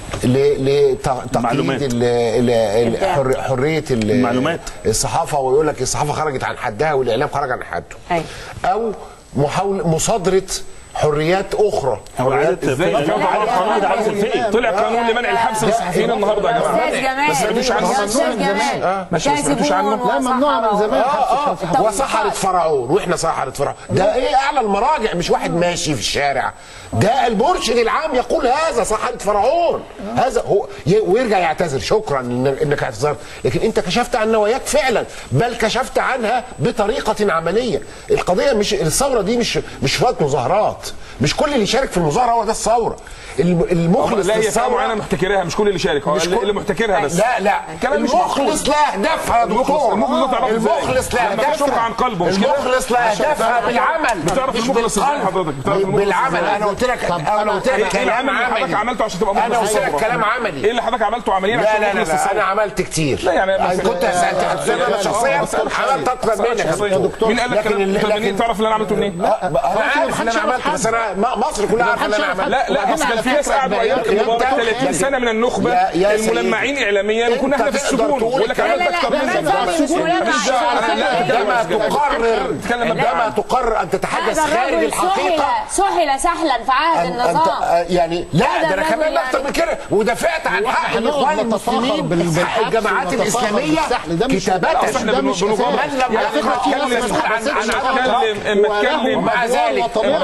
لتقييد معلومات. ال- ال- ال- إبداع. حر- حريه ال- المعلومات. الصحافه ويقول لك الصحافه خرجت عن حدها والاعلام خرج عن حده أيوة. او محاوله مصادره حريات اخرى هو حريات عادة ازاي لا، كان لا، طبعا لا، قانون لا، عايز الفقه. طلع قانون لمنع الحبس للصحفيين النهارده يا جماعه استاذ جمال ما سمعتوش عنه يا استاذ جمال ماشي، ما سمعتوش عنه؟ كاذبون لا ممنوع من زمان اه حبس اه وسحرة فرعون واحنا سحرة فرعون ده ايه اعلى المراجع مش واحد ماشي في الشارع ده المرشد العام يقول هذا سحرة فرعون هذا هو ي- ويرجع يعتذر شكرا إن- انك اعتذرت لكن انت كشفت عن نواياك فعلا بل كشفت عنها بطريقه عمليه القضيه مش الثوره دي مش مش فات مظاهرات مش كل اللي يشارك في المظاهره هو ده الثوره الم- المخلص لا هي فئه للثوره معينه محتكراها مش كل اللي شارك هو مش اللي كل- اللي محتكرها بس لا لا كلام مش المخلص لا هدفها يا المخلص- دكتور المخلص ده تعرفه إزاي؟ المخلص لا لما بيشق هدفها عن قلبه، مش كده؟ المخلص لا هدفها بالعمل بتعرف مش المخلص إزاي بالقلب. حضرتك؟ بتعرف المخلص بالعمل إزاي؟ انا قلت لك انا قلت ايه لك إيه كلام العمل اللي حضرتك عملي عملته عشان تبقى انا مخلص قلت لك الثورة؟ كلام ايه عملي اللي حضرتك عملته عمليا لا عشان لا لا, تخلص لا الثورة؟ انا عملت كتير لا يعني أنا كنت سالت انا شخصيا عملت اكتر منك يا دكتور مين قال لك لكن الكلام ال- ده منين لكن- تعرف اللي انا عملته منين؟ انا عارف ان انا عملت بس انا م- مصر كلها عارفه ان انا عملت لا لا اصل كان في ناس قعدوا ايام لكن المباراه أنت- 30 سنه من النخبه يا- يا سيدي. الملمعين اعلاميا أنت وكنا احنا في تقدر السجون تقول ويقول لك الكلام عملت لا، اكتر لا، منك لا، لا، مش ملمع. ماليش دعوة، أنا- لا، عندما لا، تقرر تتكلم عندما بقى. تقرر ان تتحدث هذا خارج الرجل الحقيقه سحل سحل سحلا في عهد أن- النظام أنت آه، يعني لا هذا ده انا الرجل كمان يعني- اكتر من كده ودافعت عن حق هنقعد الاخوان نتفاخر المسلمين بال- حق بالحبس الجماعات ونتفاخر الاسلاميه بالسحل. ده مش- كتابه لا، أصل إحنا ده بن- مش بنقابل. أساس. من لم يا يقف فكرة في يتكلم ناس مسؤول عن عن اتكلم- عن اما اتكلم ومع ذلك طبيعة ومع ذلك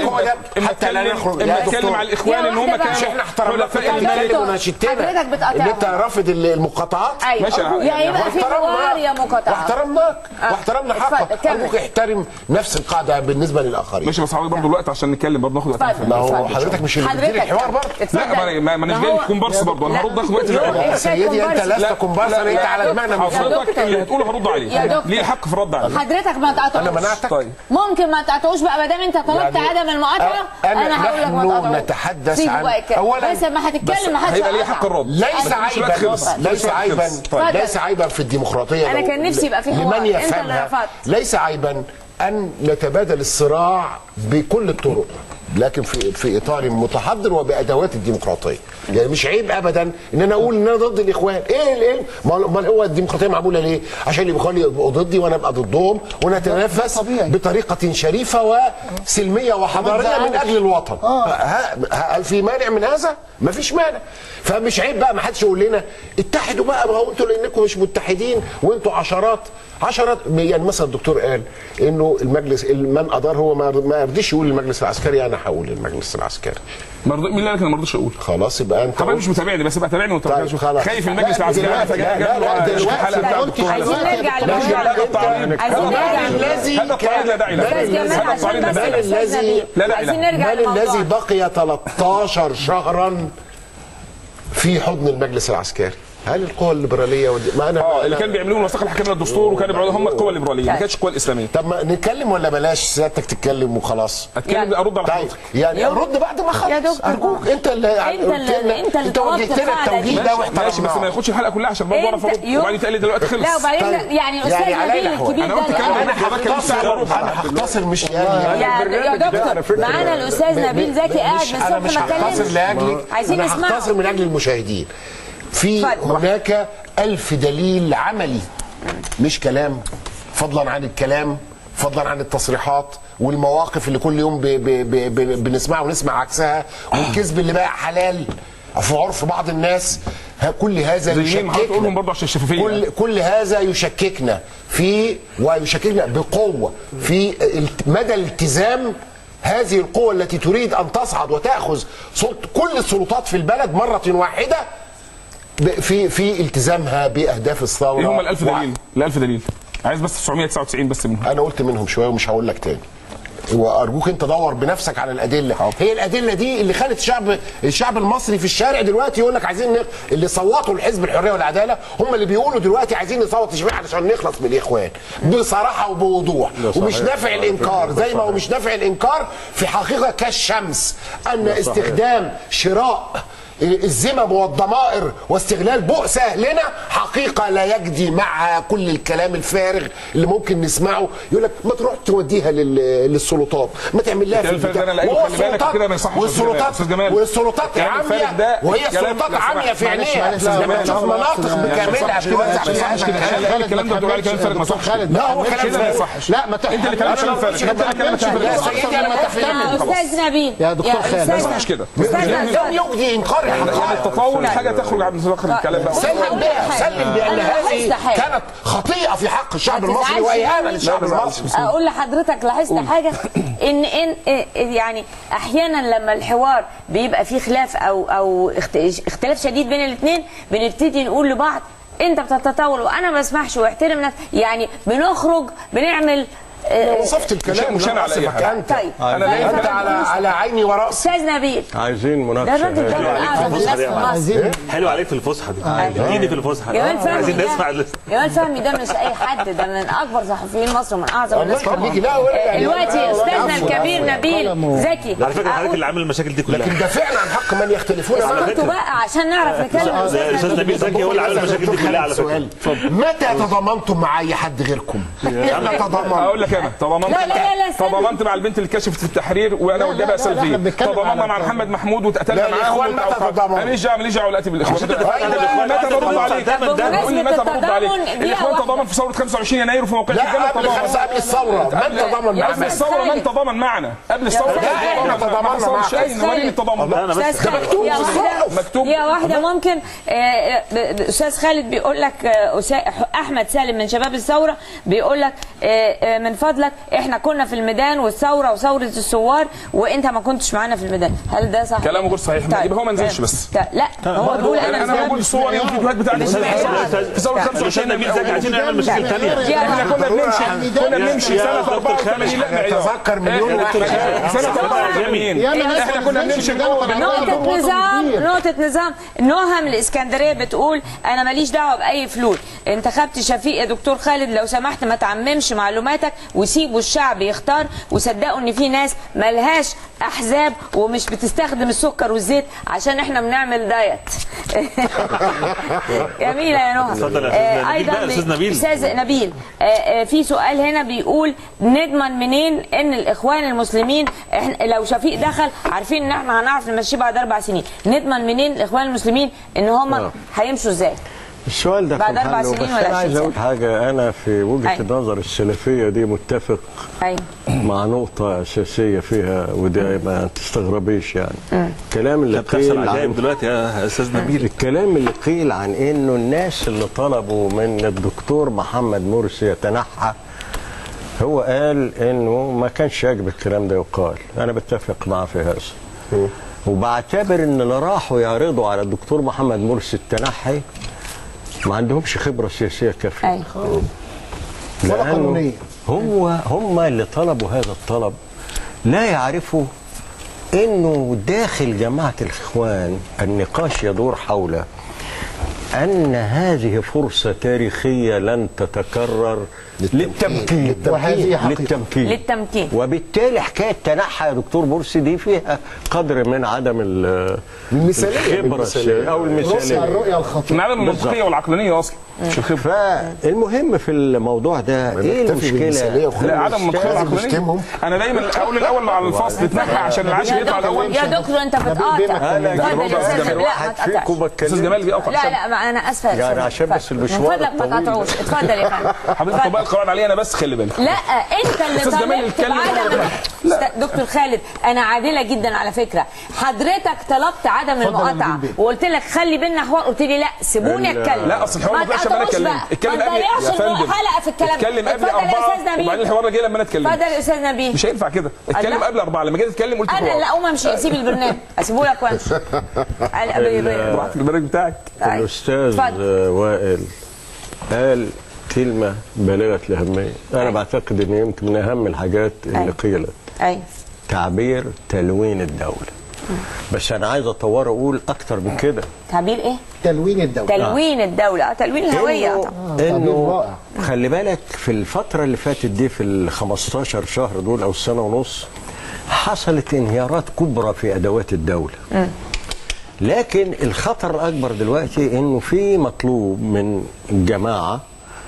هو ده اما حتى لا اتكلم نخرج اما يا اتكلم دكتور. على الاخوان يا ان هم واحدة كانوا بقى. مش احنا احترمناك حلفاء انت المال. بتتكلم دكتور، وناشدتنا حضرتك بتقاطعهم. ان انت رافض المقاطعات ايوه ماشي، أنا- يا يبقى في حوار يا مقاطعه واحترمناك آه. واحترمنا اتفضل، حقك كمل. ارجوك احترم نفس القاعده بالنسبه للاخرين ماشي بس حضرتك برضه الوقت عشان نتكلم برضه ناخد وقت اتفضل ما هو اتفضل. حضرتك مش اللي بتدير الحوار برضه اتفضل. لا ما- ما ما اناش ما جاي هو- كومبارس برضه انا هرد اخد وقت في يا الحوار يا سيدي انت كومبارس. لست كومبارسا انت على دماغنا من فوق. حضرتك اللي هتقوله هرد عليه يا دكتور. ليه الحق في الرد عليه حضرتك ما تقاطعوش انا منعتك طيب ممكن ما تقاطعوش بقى ما دام انت طلبت يعني عدم المقاطعه أنا- انا هقول لك ما نحن تقاطعوش نتحدث سيبه عن- بقى يتكلم. أولاً بس ما هتتكلم ما حدش هيبقى ليه هيقاطع. حق الرد ليس بس مش عيبا وقت خلص. ليس وقت عيبا خلص. طيب. ليس عيبا في الديمقراطيه أنا لو- كان نفسي يبقى في حوار. لمن أنت اللي يفهمها رفضت. ليس عيبا ان نتبادل الصراع بكل الطرق لكن في في اطار متحضر وبادوات الديمقراطيه يعني مش عيب ابدا ان انا اقول ان انا ضد الاخوان ايه ايه امال هو الديمقراطيه معموله ليه عشان الاخوان يبقوا ضدي وانا ابقى ضدهم ونتنافس طبيعي. بطريقه شريفه وسلميه وحضاريه من اجل الوطن ه- ه- هل في مانع من هذا ما فيش مانع فمش عيب بقى ما حدش يقول لنا اتحدوا بقى ما هو انتوا لانكم مش متحدين وانتوا عشرات عشرات يعني مثلا الدكتور قال انه المجلس من ادار هو ما ما يرضيش يقول المجلس العسكري انا هقول المجلس العسكري مرض... مين اللي قال لك انا ما رضيتش اقول خلاص يبقى انت طبعا مش متابعني بس ابقى تابعني وانت طيب، شوف. خلاص. خايف المجلس لا، العسكري لا، انا فجاه لا، لا، جاب له دلوقتي حلقه بتاع قلت الدكتور عايزين حسن. نرجع لا، لموضوع لا، ده التعريض. عايزين هذا نرجع التعريض. الذي هذا التعريض لا داعي له استاذ جمال هذا عشان التعريض لا بس داعي له الذي- أستاذ نبيل. لا، لا، عايزين لا. نرجع من الذي للموضوع بقي 13 شهرا في حضن المجلس العسكري هل القوى الليبراليه ودي... ما انا اه اللي أنا- كان بيعملوه الوثائق الحكاميه للدستور وكانوا بيعملوها هم القوى الليبراليه ما كانتش القوى الاسلاميه طب ما نتكلم ولا بلاش سيادتك تتكلم وخلاص اتكلم يعني- ارد على طيب حضرتك يعني يا- رد بعد ما خلص يا دكتور ارجوك انت اللي أنت اللي- قلت لنا- أنت اللي انت طلبت وجهت لنا القاعدة التوجيه دي. ده ماشي بس ما واحترمناه ياخدش الحلقه كلها عشان برضه اعرف أنت ارد يوم- وبعدين تقول لي دلوقتي خلص لا وبعدين طيب. يعني استاذ يعني علينا نبيل حوار. الكبير أنا ده قلت كلام الآن- انا حضرتك كام ساعة هختصر برد؟ انا هختصر مش لاجلي يا يا دكتور معانا الاستاذ نبيل زكي قاعد مش من انا مش الصبح ما هختصر اتكلمش لاجلي عايزين انا نسمعه. هختصر من اجل المشاهدين في اتفضل. هناك ألف دليل عملي مش كلام فضلا عن الكلام فضلا عن التصريحات والمواقف اللي كل يوم ب ب ب ب بنسمعها ونسمع عكسها والكذب اللي بقى حلال في عرف بعض الناس ها- كل هذا زي مين ما حضرتك تقول لهم يشككنا برضه عشان الشفافيه كل كل هذا يشككنا في ويشككنا بقوه في الت- مدى التزام هذه القوة التي تريد أن تصعد وتأخذ سلط كل السلطات في البلد مرة واحدة ب- في في التزامها بأهداف الثورة ايه هم ال1000 وع- دليل ال1000 دليل عايز بس 999 بس منهم انا قلت منهم شويه ومش هقول لك تاني وارجوك انت دور بنفسك على الادله هي الادله دي اللي خلت الشعب الشعب المصري في الشارع دلوقتي يقول لك عايزين نخ... اللي صوتوا لحزب الحريه والعداله هم اللي بيقولوا دلوقتي عايزين نصوت تشريع علشان نخلص من الاخوان بصراحه وبوضوح ومش نافع الانكار زي ما هو مش نافع الانكار في حقيقه كالشمس ان استخدام شراء الذمم والضمائر واستغلال بؤس اهلنا حقيقه لا يجدي معها كل الكلام الفارغ اللي ممكن نسمعه يقول لك ما تروح توديها لل- للسلطات ما تعمل لها في الكلام الفارغ ده البتاع. انا لاقيه وهو خلي بالك السلطات- كده ما يصحش يا أستاذ جمال. والسلطات أستاذ جمال. والسلطات الكلام الفارغ عاميه ده وهي كلام- السلطات لا، سمح- عاميه في معلش، عينيها معلش، لا، لما لا، تشوف لا، مناطق لا، لا، بكاملها كده ما بتوزع يصحش كده بتوزع. خلي بالك الكلام ده بتقول عليه كلام فارغ ما يصحش خالد لا، هو ما كلام تعملش فارغ. كده. يصحش. لا ما انت اللي كلامك تعملش فارغ. كده. انت اللي كلامك فارغ. يا سيدي انا يا متفهم استاذ نبيل يا دكتور خالد. أستاذ ما يصحش كده. أستاذ لم نبيل. يجدي انكار يعني الحقائق التطاول حاجه تخرج عن نطاق الكلام بقى سلم هقول بها لك حاجة. سلم بان أنا هذه لاحظت حاجة. كانت خطيئه في حق الشعب ما المصري تزعلش واهانه مني. للشعب لا، ما المصري اقول لحضرتك لاحظت حاجه ان ان إيه- يعني احيانا لما الحوار بيبقى فيه خلاف او او اخت- اختلاف شديد بين الاثنين بنبتدي نقول لبعض انت بتتطاول وانا ما بسمحش واحترم نفسك يعني بنخرج بنعمل آه، وصفت الكلام مش أنا على أي لنصفك حاجة. انت طيب أنا طيب، ليه انت طيب. على على عيني وراسي استاذ نبيل عايزين ده مناقشه الراجل ده هادئة. اعظم الناس في مصر حلو عليك في الفسحه دي اديني في الفسحه دي جمال فهمي عايزين ده- نسمع ال- جمال فهمي ده مش اي حد ده من اكبر صحفيين مصر ومن اعظم الله الناس في يخليكي مصر لا ولا يعني دلوقتي لا، ولا استاذنا عفو، الكبير عفو. نبيل زكي على فكره حضرتك أقول- اللي عامل المشاكل دي كلها لكن دافعنا عن حق من يختلفون معنا اسكتوا بقى عشان نعرف نتكلم ده الاستاذ نبيل زكي هو اللي عامل المشاكل دي كلها على فكره سؤال متى تضامنتم مع اي حد غيركم؟ انا تضامنت اقول لك انا تضامنت لا، لا، لا، لا، استنى. تضامنت مع البنت اللي كشفت في التحرير وانا لا، قدامها لا، لا، احنا سلفيه بنتكلم تضامنا على مع الكلام. محمد محمود واتقتلنا لا، معاهم الإخوان متى وتوقع- تضامنوا؟ انا ماليش دعوه ماليش دعوه دلوقتي بالاخوان مش أنت بتتكلم عن أيوة، الإخوان، متى أنت برد بتتكلم عليك ده من ده. قول لي متى برد عليك التضامن دي الاخوان واحدة. تضامن في ثوره 25 يناير وفي موقع الجامعه لا قبل خمسة قبل الثورة من تضامن يا مع قبل من؟ الثوره من تضامن معنا قبل الثوره لا، إحنا ما تضامنا حصلش معك. اي نوريني التضامن لا، ده انا بس أستاذ خالد، مكتوب يا في واحدة- الصحف خوف مكتوب هي واحدة ممكن آه، آه، ب- ب- أستاذ خالد بيقول لك آه، أسا- أحمد سالم من شباب الثورة بيقول لك آه، آه، من فضلك إحنا كنا في الميدان والثورة وثورة الثوار وأنت ما كنتش معانا في الميدان هل ده صح؟ كلامه غير صحيح. ما يبقى هو ما نزلش طيب. بس. طيب. لا هو بيقول انا أنا انا نزلت. موجود الصور والفيديوهات بتاعت الاستاذ يا عصام أستاذ- في ثوره يا الاستاذ 25 نبيل زكي عايزين نعمل مشاكل ثانيه يا احنا كنا بنمشي كنا بنمشي يا سنه دكتور 84 لا معيار تذكر مليون إحنا- واحد. إحنا- سنه 84 يا ناس احنا كنا بنمشي جوه نقطة نظام نقطة نظام نهم الإسكندرية بتقول أنا ماليش دعوة بأي فلول انتخبت شفيق يا دكتور خالد لو سمحت ما تعممش معلوماتك وسيبوا الشعب يختار وصدقوا إن في ناس ملهاش أحزاب ومش بتستخدم السكر والزيت عشان إحنا بنعمل دايت جميلة يا نهى اتفضل يا أستاذ نبيل. أيضا بقى يا أستاذ نبيل. أستاذ نبيل آه، آه، في سؤال هنا بيقول نضمن منين ان الاخوان المسلمين احنا لو شفيق دخل عارفين ان احنا هنعرف نمشيه بعد اربع سنين نضمن منين الاخوان المسلمين ان هم هيمشوا ازاي السؤال ده بعد كان أربع حله سنين بس ولا انا عايز 20 اقول حاجه انا في وجهه أيوة. النظر السلفيه دي متفق ايوه مع نقطه اساسيه فيها ودي ما تستغربيش يعني الكلام اللي بتحصل قيل عجائب عن دلوقتي يا استاذ نبيل الكلام اللي قيل عن انه الناس اللي طلبوا من الدكتور محمد مرسي يتنحى هو قال انه ما كانش يجب الكلام ده يقال انا بتفق معاه في هذا وبعتبر ان اللي راحوا يعرضوا على الدكتور محمد مرسي التنحي ما عندهمش خبره سياسيه كافيه ايوه ولا لأنه قانونية. هو هم اللي طلبوا هذا الطلب لا يعرفوا انه داخل جماعه الاخوان النقاش يدور حول ان هذه فرصه تاريخيه لن تتكرر للتمكين وهذه حقيقة. للتمكين للتمكين. وبالتالي حكايه تنحى يا دكتور مرسي دي فيها قدر من عدم ال- المثالية الخبره المثالية. او رؤية المثاليه الرؤية الخطيرة من عدم المنطقيه والعقلانيه اصلا مش الخبره فالمهم في الموضوع ده ايه نكتفي بالمثالية المشكله وخلاص. لا عدم المنطقيه لازم والعقلانيه نشتمهم. انا دايما اقول الاول على الفصل اتنحى عشان العاشر يا يطلع الاول دكتور يا دكتور انت بتقاطع انا اتفضل يا جربت استاذ أسأل لا ما واحد فيكم تقطعش استاذ جمال بيقطع لا لا ما انا اسفه يا يعني أستاذ. عشان بس اتفضل. المشوار من فضلك ما الطويل. تقطعوش اتفضل يا فندم حضرتك طبق القواعد عليا انا بس خلي بالك لا انت اللي أستاذ جمال طالبت يتكلم. بعدم لا. دكتور خالد انا عادله جدا على فكره حضرتك طلبت عدم المقاطعه نجيب بيه. وقلت لك خلي بينا حوار قلت لي لا سيبوني ال- اتكلم لا اصل الحوار ما طلعش لما انا تقطعوش اتكلمت بقى. اتكلم ما قبل تضيعش يا فندم الحلقه في الكلام اتكلم قبل اتفضل يا اربعه استاذ نبيل وبعدين الحوار جه لما انا اتكلمت اتفضل يا استاذ نبيل مش هينفع كده اتكلم الله. قبل اربعه لما جيت اتكلم قلت انا حوار لا اقوم امشي اسيب البرنامج اسيبه لك وامشي قال- بي- بي- براحتك البرنامج بتاعك طيب. الاستاذ اتفضل. آه، وائل قال كلمه بالغه الاهميه انا أيوة. بعتقد ان يمكن من اهم الحاجات اللي أيوة. قيلت ايوه تعبير تلوين الدوله بس انا عايز اطوره اقول اكتر من كده تعبير ايه؟ تلوين الدولة تلوين الدوله اه تلوين الهويه إنه- طبعا تعبير انه رائع. خلي بالك في الفتره اللي فاتت دي في ال 15 شهر دول او سنه ونص حصلت انهيارات كبرى في ادوات الدوله لكن الخطر الاكبر دلوقتي انه في مطلوب من الجماعه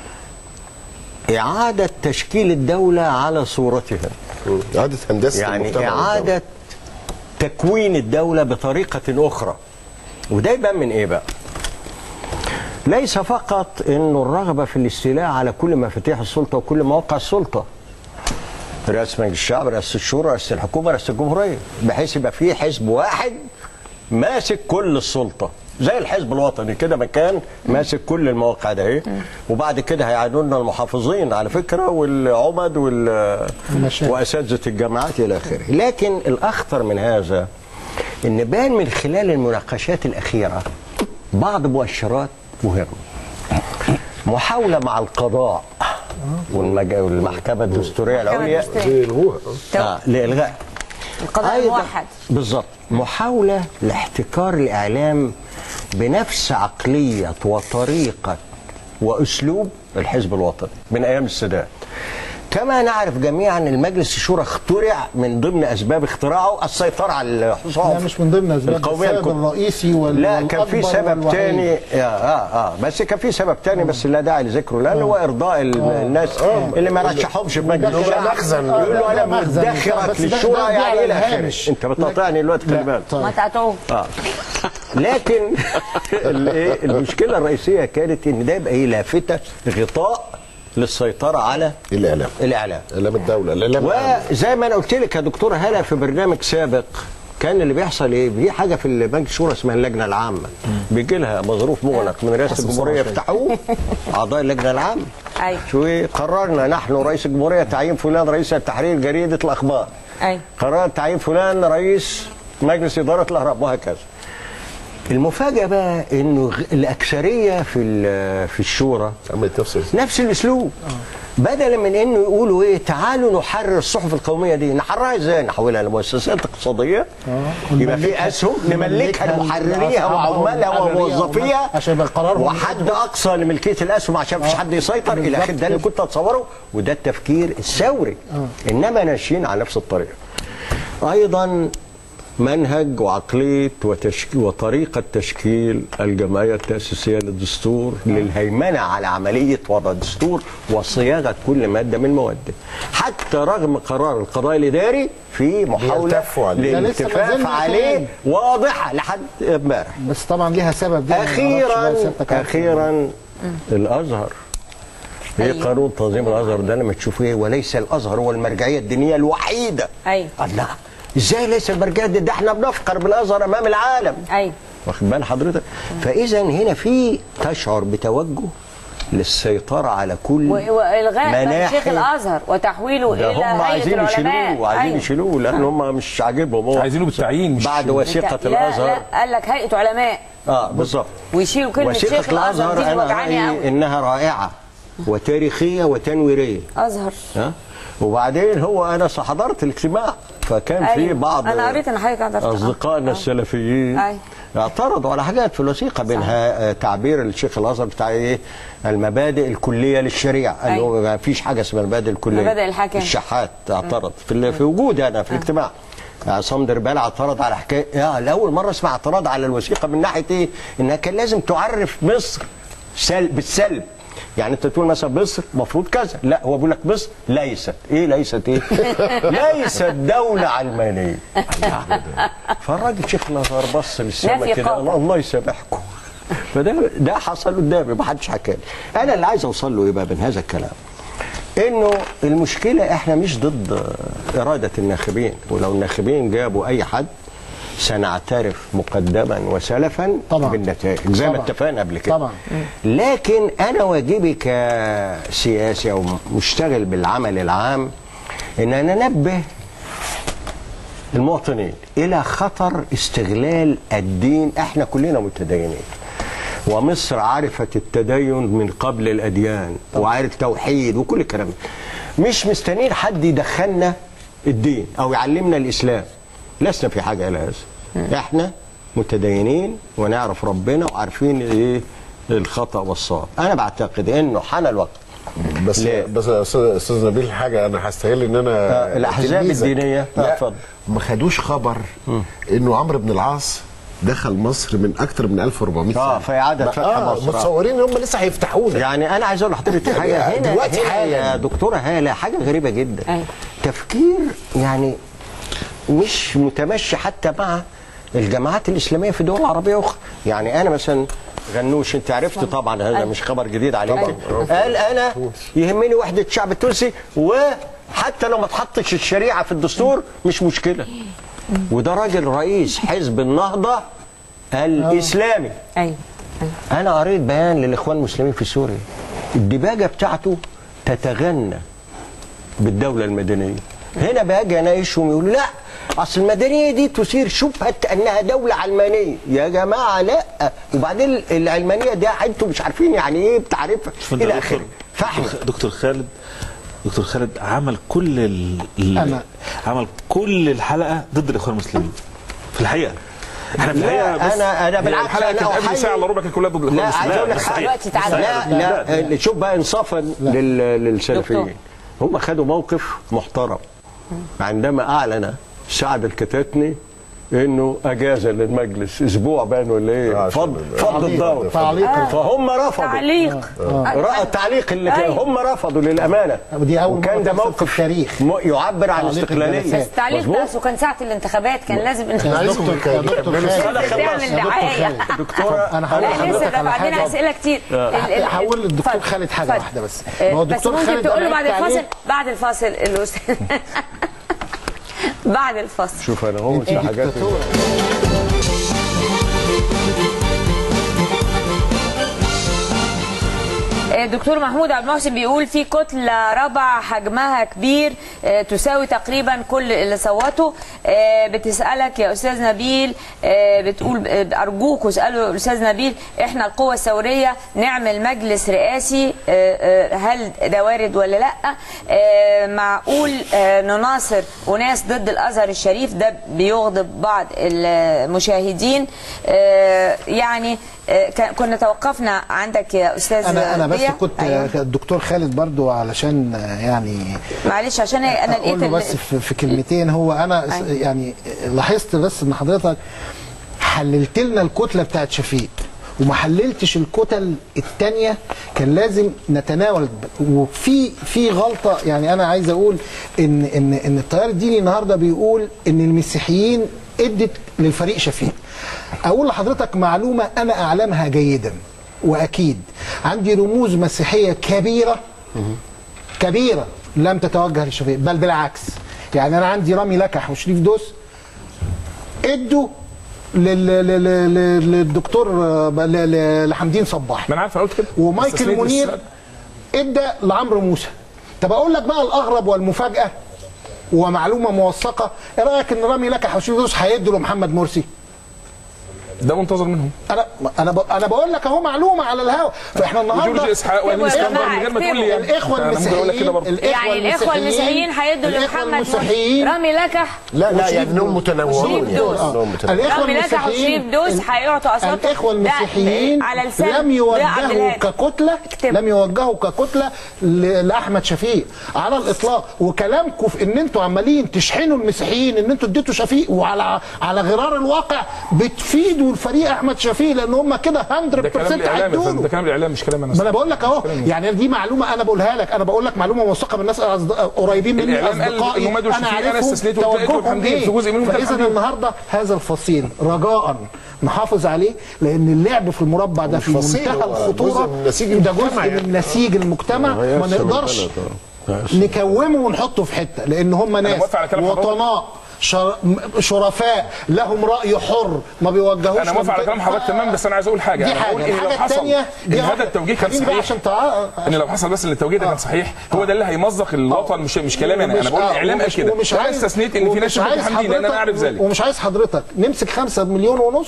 اعاده تشكيل الدوله على صورتها إعادة هندسة يعني المجتمع إعادة تكوين الدولة بطريقة أخرى وده يبان من إيه بقى؟ ليس فقط إنه الرغبة في الاستيلاء على كل مفاتيح السلطة وكل مواقع السلطة رئاسة مجلس الشعب رئاسة الشورى رئاسة الحكومة رئاسة الجمهورية بحيث يبقى في حزب واحد ماسك كل السلطة زي الحزب الوطني كده مكان ماسك كل المواقع ده ايه وبعد كده هيعادوا لنا المحافظين على فكره والعمد وال المشايخ. واساتذه الجامعات الى اخره لكن الاخطر من هذا ان بان من خلال المناقشات الاخيره بعض مؤشرات مهمه محاوله مع القضاء والمج... والمحكمه الدستوريه العليا الدستورية. زي الغوها آه لالغاء القضاء أيضاً- الموحد بالظبط محاولة لاحتكار الإعلام بنفس عقلية وطريقة وأسلوب الحزب الوطني من أيام السادات كما نعرف جميعا ان المجلس الشورى اخترع من ضمن اسباب اختراعه السيطره على الحصان لا مش من ضمن اسباب القومية السبب الكبرى. الرئيسي وال لا كان في والأكبر سبب والوحيد. تاني يا اه اه بس كان في سبب تاني بس لا داعي لذكره لان هو ارضاء ال- الناس اللي ما رشحهمش في مجلس ده الشعب مخزن. يقول له انا ده مخزن. مدخرك بس ده- ده- للشورى ده يعني على الى الهامش. اخره انت بتقاطعني الوقت خلي بالك طيب. ما تقطعوه اه لكن ال- إيه، المشكله الرئيسيه كانت ان ده يبقى ايه لافته غطاء للسيطره على الإعلام الاعلام إعلام الدولة الإعلام العام. وزي ما انا قلت لك يا دكتور هلا في برنامج سابق كان اللي بيحصل ايه في حاجه في بنك الشورى اسمها اللجنه العامه بيجي لها مظروف مغلق من رئاسه الجمهوريه يفتحوه اعضاء اللجنه العامه أيوة. شو إيه؟ قررنا نحن رئيس الجمهوريه تعيين فلان رئيس تحرير جريده الاخبار ايوه قرار تعيين فلان رئيس مجلس اداره الاهرام وهكذا المفاجاه بقى انه غ- الاكثريه في ال- في الشورى عملت تفصل نفس الاسلوب بدلا من انه يقولوا ايه تعالوا نحرر الصحف القوميه دي نحررها ازاي نحولها لمؤسسات اقتصاديه يبقى في اسهم نملكها لمحرريها لأصحابها وعمالها ومحرريها وموظفيها عشان يبقى القرار هو وحد اقصى لملكيه الاسهم عشان مفيش حد يسيطر الى اخره ده اللي كنت اتصوره وده التفكير الثوري انما ماشيين على نفس الطريقه ايضا منهج وعقليه وتشكيل وطريقه تشكيل الجمعيه التاسيسيه للدستور للهيمنه على عمليه وضع الدستور وصياغه كل ماده من مواده حتى رغم قرار القضاء الاداري في محاوله بيلتفوا عليه. ده لسه ما للالتفاف زلنا عليه كمان. واضحه لحد امبارح بس طبعا ليها سبب دي ما نعرفش اخيرا بقى سيادتك عارف. اخيرا الازهر ايه أيوة. قانون تنظيم الازهر ده لما تشوفه ايه وليس الازهر هو المرجعيه الدينيه الوحيده ايوه الله ازاي ليس المرجعيه الدينية؟ ده احنا بنفقر بالازهر امام العالم ايوه واخد بال حضرتك فاذا هنا في تشعر بتوجه للسيطره على كل و- والغاء بقى مناحي شيخ الازهر وتحويله ده الى هم هيئه عايزين العلماء يشيلوه عايزين أيوة. يشيلوه لان هم مش عاجبهم هو عايزينه بالتعيين مش بعد وثيقه لا الازهر لا قال لك هيئه علماء اه بالظبط ويشيلوا كلمه شيخ وثيقة الازهر دي أنا وجعاني رأيي قوي إنها رائعة وتاريخية وتنويرية ازهر ها وبعدين هو أنا حضرت الاجتماع فكان في أيوة. بعض أنا قريت إن حضرتك حضرت. أصدقائنا آه. السلفيين أيوة. اعترضوا على حاجات في الوثيقة بينها آه، تعبير الشيخ الأزهر بتاع إيه المبادئ الكلية للشريعة قال له أيوة. ما فيش حاجة اسمها المبادئ الكلية مبادئ الحاكم. الشحات اعترض في, ال- في وجودي أنا في الاجتماع عصام دربال اعترض على حكايه يا لاول مره اسمع اعتراض على الوثيقه من ناحيه ايه؟ انها كان لازم تعرف مصر سلب بالسلب يعني انت تقول مثلا مصر المفروض كذا لا هو بيقول لك مصر ليست ايه ليست ايه ليست دوله علمانيه فالراجل شيخ الازهر بص لا للسماء في كده قاطع. قال الله يسامحكم فده ده حصل قدامي ما حدش حكى لي انا اللي عايز اوصل له ايه بقى من هذا الكلام انه المشكله احنا مش ضد اراده الناخبين ولو الناخبين جابوا اي حد سنعترف مقدما وسلفا طبعا. بالنتائج زي ما طبعا. اتفقنا قبل كده طبعا. لكن انا واجبي كسياسي او مشتغل بالعمل العام ان انا انبه المواطنين الى خطر استغلال الدين احنا كلنا متدينين ومصر عرفت التدين من قبل الاديان وعرف توحيد وكل الكلام ده. مش مستنيين حد يدخلنا الدين او يعلمنا الاسلام لسنا في حاجه الى هذا احنا متدينين ونعرف ربنا وعارفين ايه الخطا والصواب انا بعتقد انه حان الوقت بس ليه؟ بس يا استاذ استاذ نبيل حاجه انا هستغل ان انا آه، الأحزاب تلميذك. الدينية. آه، لا اتفضل. ما خدوش خبر انه عمرو بن العاص دخل مصر من اكتر من 1400 سنه آه، في إعادة ما- فتح آه مصر. متصورين ان هم لسه هيفتحونا يعني انا عايز اقول لحضرتك يعني حاجه هنا دلوقتي هنا حالا. يا دكتوره هاله حاجه غريبه جدا أيوة. تفكير يعني مش متمشي حتى مع الجماعات الاسلاميه في دول عربيه اخرى يعني انا مثلا غنوش انت عرفت طبعا هذا أيوة. مش خبر جديد عليك أيوة. قال انا يهمني وحده الشعب التونسي وحتى لو ما تحطش الشريعه في الدستور مش مشكله وده راجل رئيس حزب النهضه الاسلامي ايوه انا قريت بيان للاخوان المسلمين في سوريا الدباجه بتاعته تتغنى بالدوله المدنيه هنا باجي اناقشهم يقولوا لا اصل المدنيه دي تثير شبهه انها دوله علمانيه يا جماعه لا وبعدين العلمانيه دي انتوا مش عارفين يعني ايه بتعرفها شوف انت الى دكتور اخره فاحنا دكتور خالد دكتور خالد عمل كل ال... ال... أنا- عمل كل الحلقه ضد الاخوان المسلمين في الحقيقه احنا في الحقيقه لا بس انا انا بالعكس الحلقه انا كانت قبل أحيي- ساعه الا ربع كانت كلها ضد لا الاخوان عايز اقول لك بس حاجه دلوقتي تعالى. لا لا شوف بقى انصافا لل- للسلفيين دكتور. هم خدوا موقف محترم عندما اعلن سعد الكتاتني انه اجازه للمجلس اسبوع بان ولا ايه آه، فض شغل. فض الدور تعليق فهم رفضوا تعليق رأى التعليق اللي كان أيوة. هم رفضوا للامانه ودي أول وكان مرة ده تحصل موقف في التاريخ. م- يعبر عن تعليق استقلاليه الجلسات. بس التعليق مظبوط؟ ده وكان ساعه الانتخابات كان لازم يا دكتور يا دكتور خالد أنا خلصت. تعمل يا دكتور دعايه خالد. دكتورة انا هقول لا لسه لحضرتك ده على بعدين حاجه اسئله كتير ال- ال- هقول للدكتور اتفضل، خالد حاجة اتفضل. واحدة بس. آه، ما هو بس الدكتور ممكن خالد تقول له أنا بعد قلت الفاصل عليه- بعد الفاصل الاستاذ بعد الفصل شوف انا هو في حاجات دكتور محمود عبد المحسن بيقول في كتلة ربع حجمها كبير آه، تساوي تقريبا كل اللي صوتوا آه، بتسألك يا أستاذ نبيل آه، بتقول آه، أرجوكوا اسألوا الأستاذ نبيل إحنا القوة الثورية نعمل مجلس رئاسي آه، آه، هل ده وارد ولا لأ آه، معقول آه، نناصر وناس ضد الأزهر الشريف ده بيغضب بعض المشاهدين آه، يعني آه، كان- كنا توقفنا عندك يا أستاذ انا انا بس ضياء. كنت أيوة. الدكتور خالد برضو علشان آه، يعني معلش عشان انا اقول لقيت له ال- بس في, في كلمتين هو انا س- أيوة. يعني لاحظت بس ان حضرتك حللت لنا الكتله بتاعت شفيق وما حللتش الكتل الثانيه كان لازم نتناول وفي في غلطه يعني انا عايز اقول ان ان ان التيار الديني النهارده بيقول ان المسيحيين ادت للفريق شفيق اقول لحضرتك معلومه انا اعلمها جيدا واكيد عندي رموز مسيحيه كبيره كبيره لم تتوجه للشفيق بل بالعكس يعني انا عندي رامي لكح وشريف دوس ادوا لل- لل- لل- للدكتور آه، ل- ل- لحمدين صباح ما انا عارف انا قلت كده ومايكل استثنيت منير السؤال. ادى لعمرو موسى طب اقول لك بقى الاغرب والمفاجاه ومعلومه موثقه ايه رايك ان رامي لكح وشريف دوس هيدوا لمحمد مرسي ده منتظر منهم انا انا ب- انا بقول لك اهو معلومه على الهوا فاحنا النهارده وجورج اسحاق وامين يا اسكندر جماعة من غير ما تقول لي يعني. الاخوه أنا ممكن اقول لك كده المسيحيين برضه يعني الاخوه المسيحيين هيدوا الإخوة لمحمد المسيحيين رامي لكح لا لا وشريف يعني انهم دوس. متنوعون وشريف يعني دوس. انهم متنوعون الاخوه رامي لكح وشريف المسيحيين دوس هيعطوا اصواتهم الاخوه ده المسيحيين على لسان لم ضياء عبد يوجهوا الهادي. ككتله اكتب. لم يوجهوا ككتله ل- لاحمد شفيق على الاطلاق وكلامكم في ان انتوا عمالين تشحنوا المسيحيين ان انتوا اديتوا شفيق وعلى على غرار الواقع بتفيدوا الفريق احمد شفيق لان هم كده 100% ده كلام الاعلام يا هيدوا فندم له. ده كلام الاعلام مش كلام انا ما انا بقول لك اهو يعني دي معلومه انا بقولها لك انا بقول لك معلومه موثقه من الناس أصد- قريبين مني الإعلام قال اصدقائي إنه مدوا انا شفيق، أنا عارفهم استثنيت وقلت لقيته توجههم بحمدين، ايه في جزء منهم ده فاذا بحمدين. النهارده هذا الفصيل رجاء نحافظ عليه لان اللعب في المربع ده في الفصيل منتهى هو الخطوره جزء من نسيج ده المجتمع جزء يعني. من نسيج المجتمع ما نقدرش نكومه ونحطه في حته لان هم ناس موافق على كلام حضرتك. وطناء شر- شرفاء لهم راي حر ما بيوجهوش انا موافق على كلام حضرتك تمام بس انا عايز اقول حاجه دي انا حاجه بقول ان لو الحاجه حصل الثانيه ان هذا التوجيه كان صحيح عشان تع... ان لو حصل بس ان التوجيه ده كان صحيح هو ده اللي هيمزق الوطن مش مش كلامي انا انا بقول الاعلام قال كده ومش وانا عايز- استثنيت ان في ناس ومش شافت عايز حمدي لان انا حضرتك- اعرف ذلك ومش عايز حضرتك نمسك خمسة مليون ونص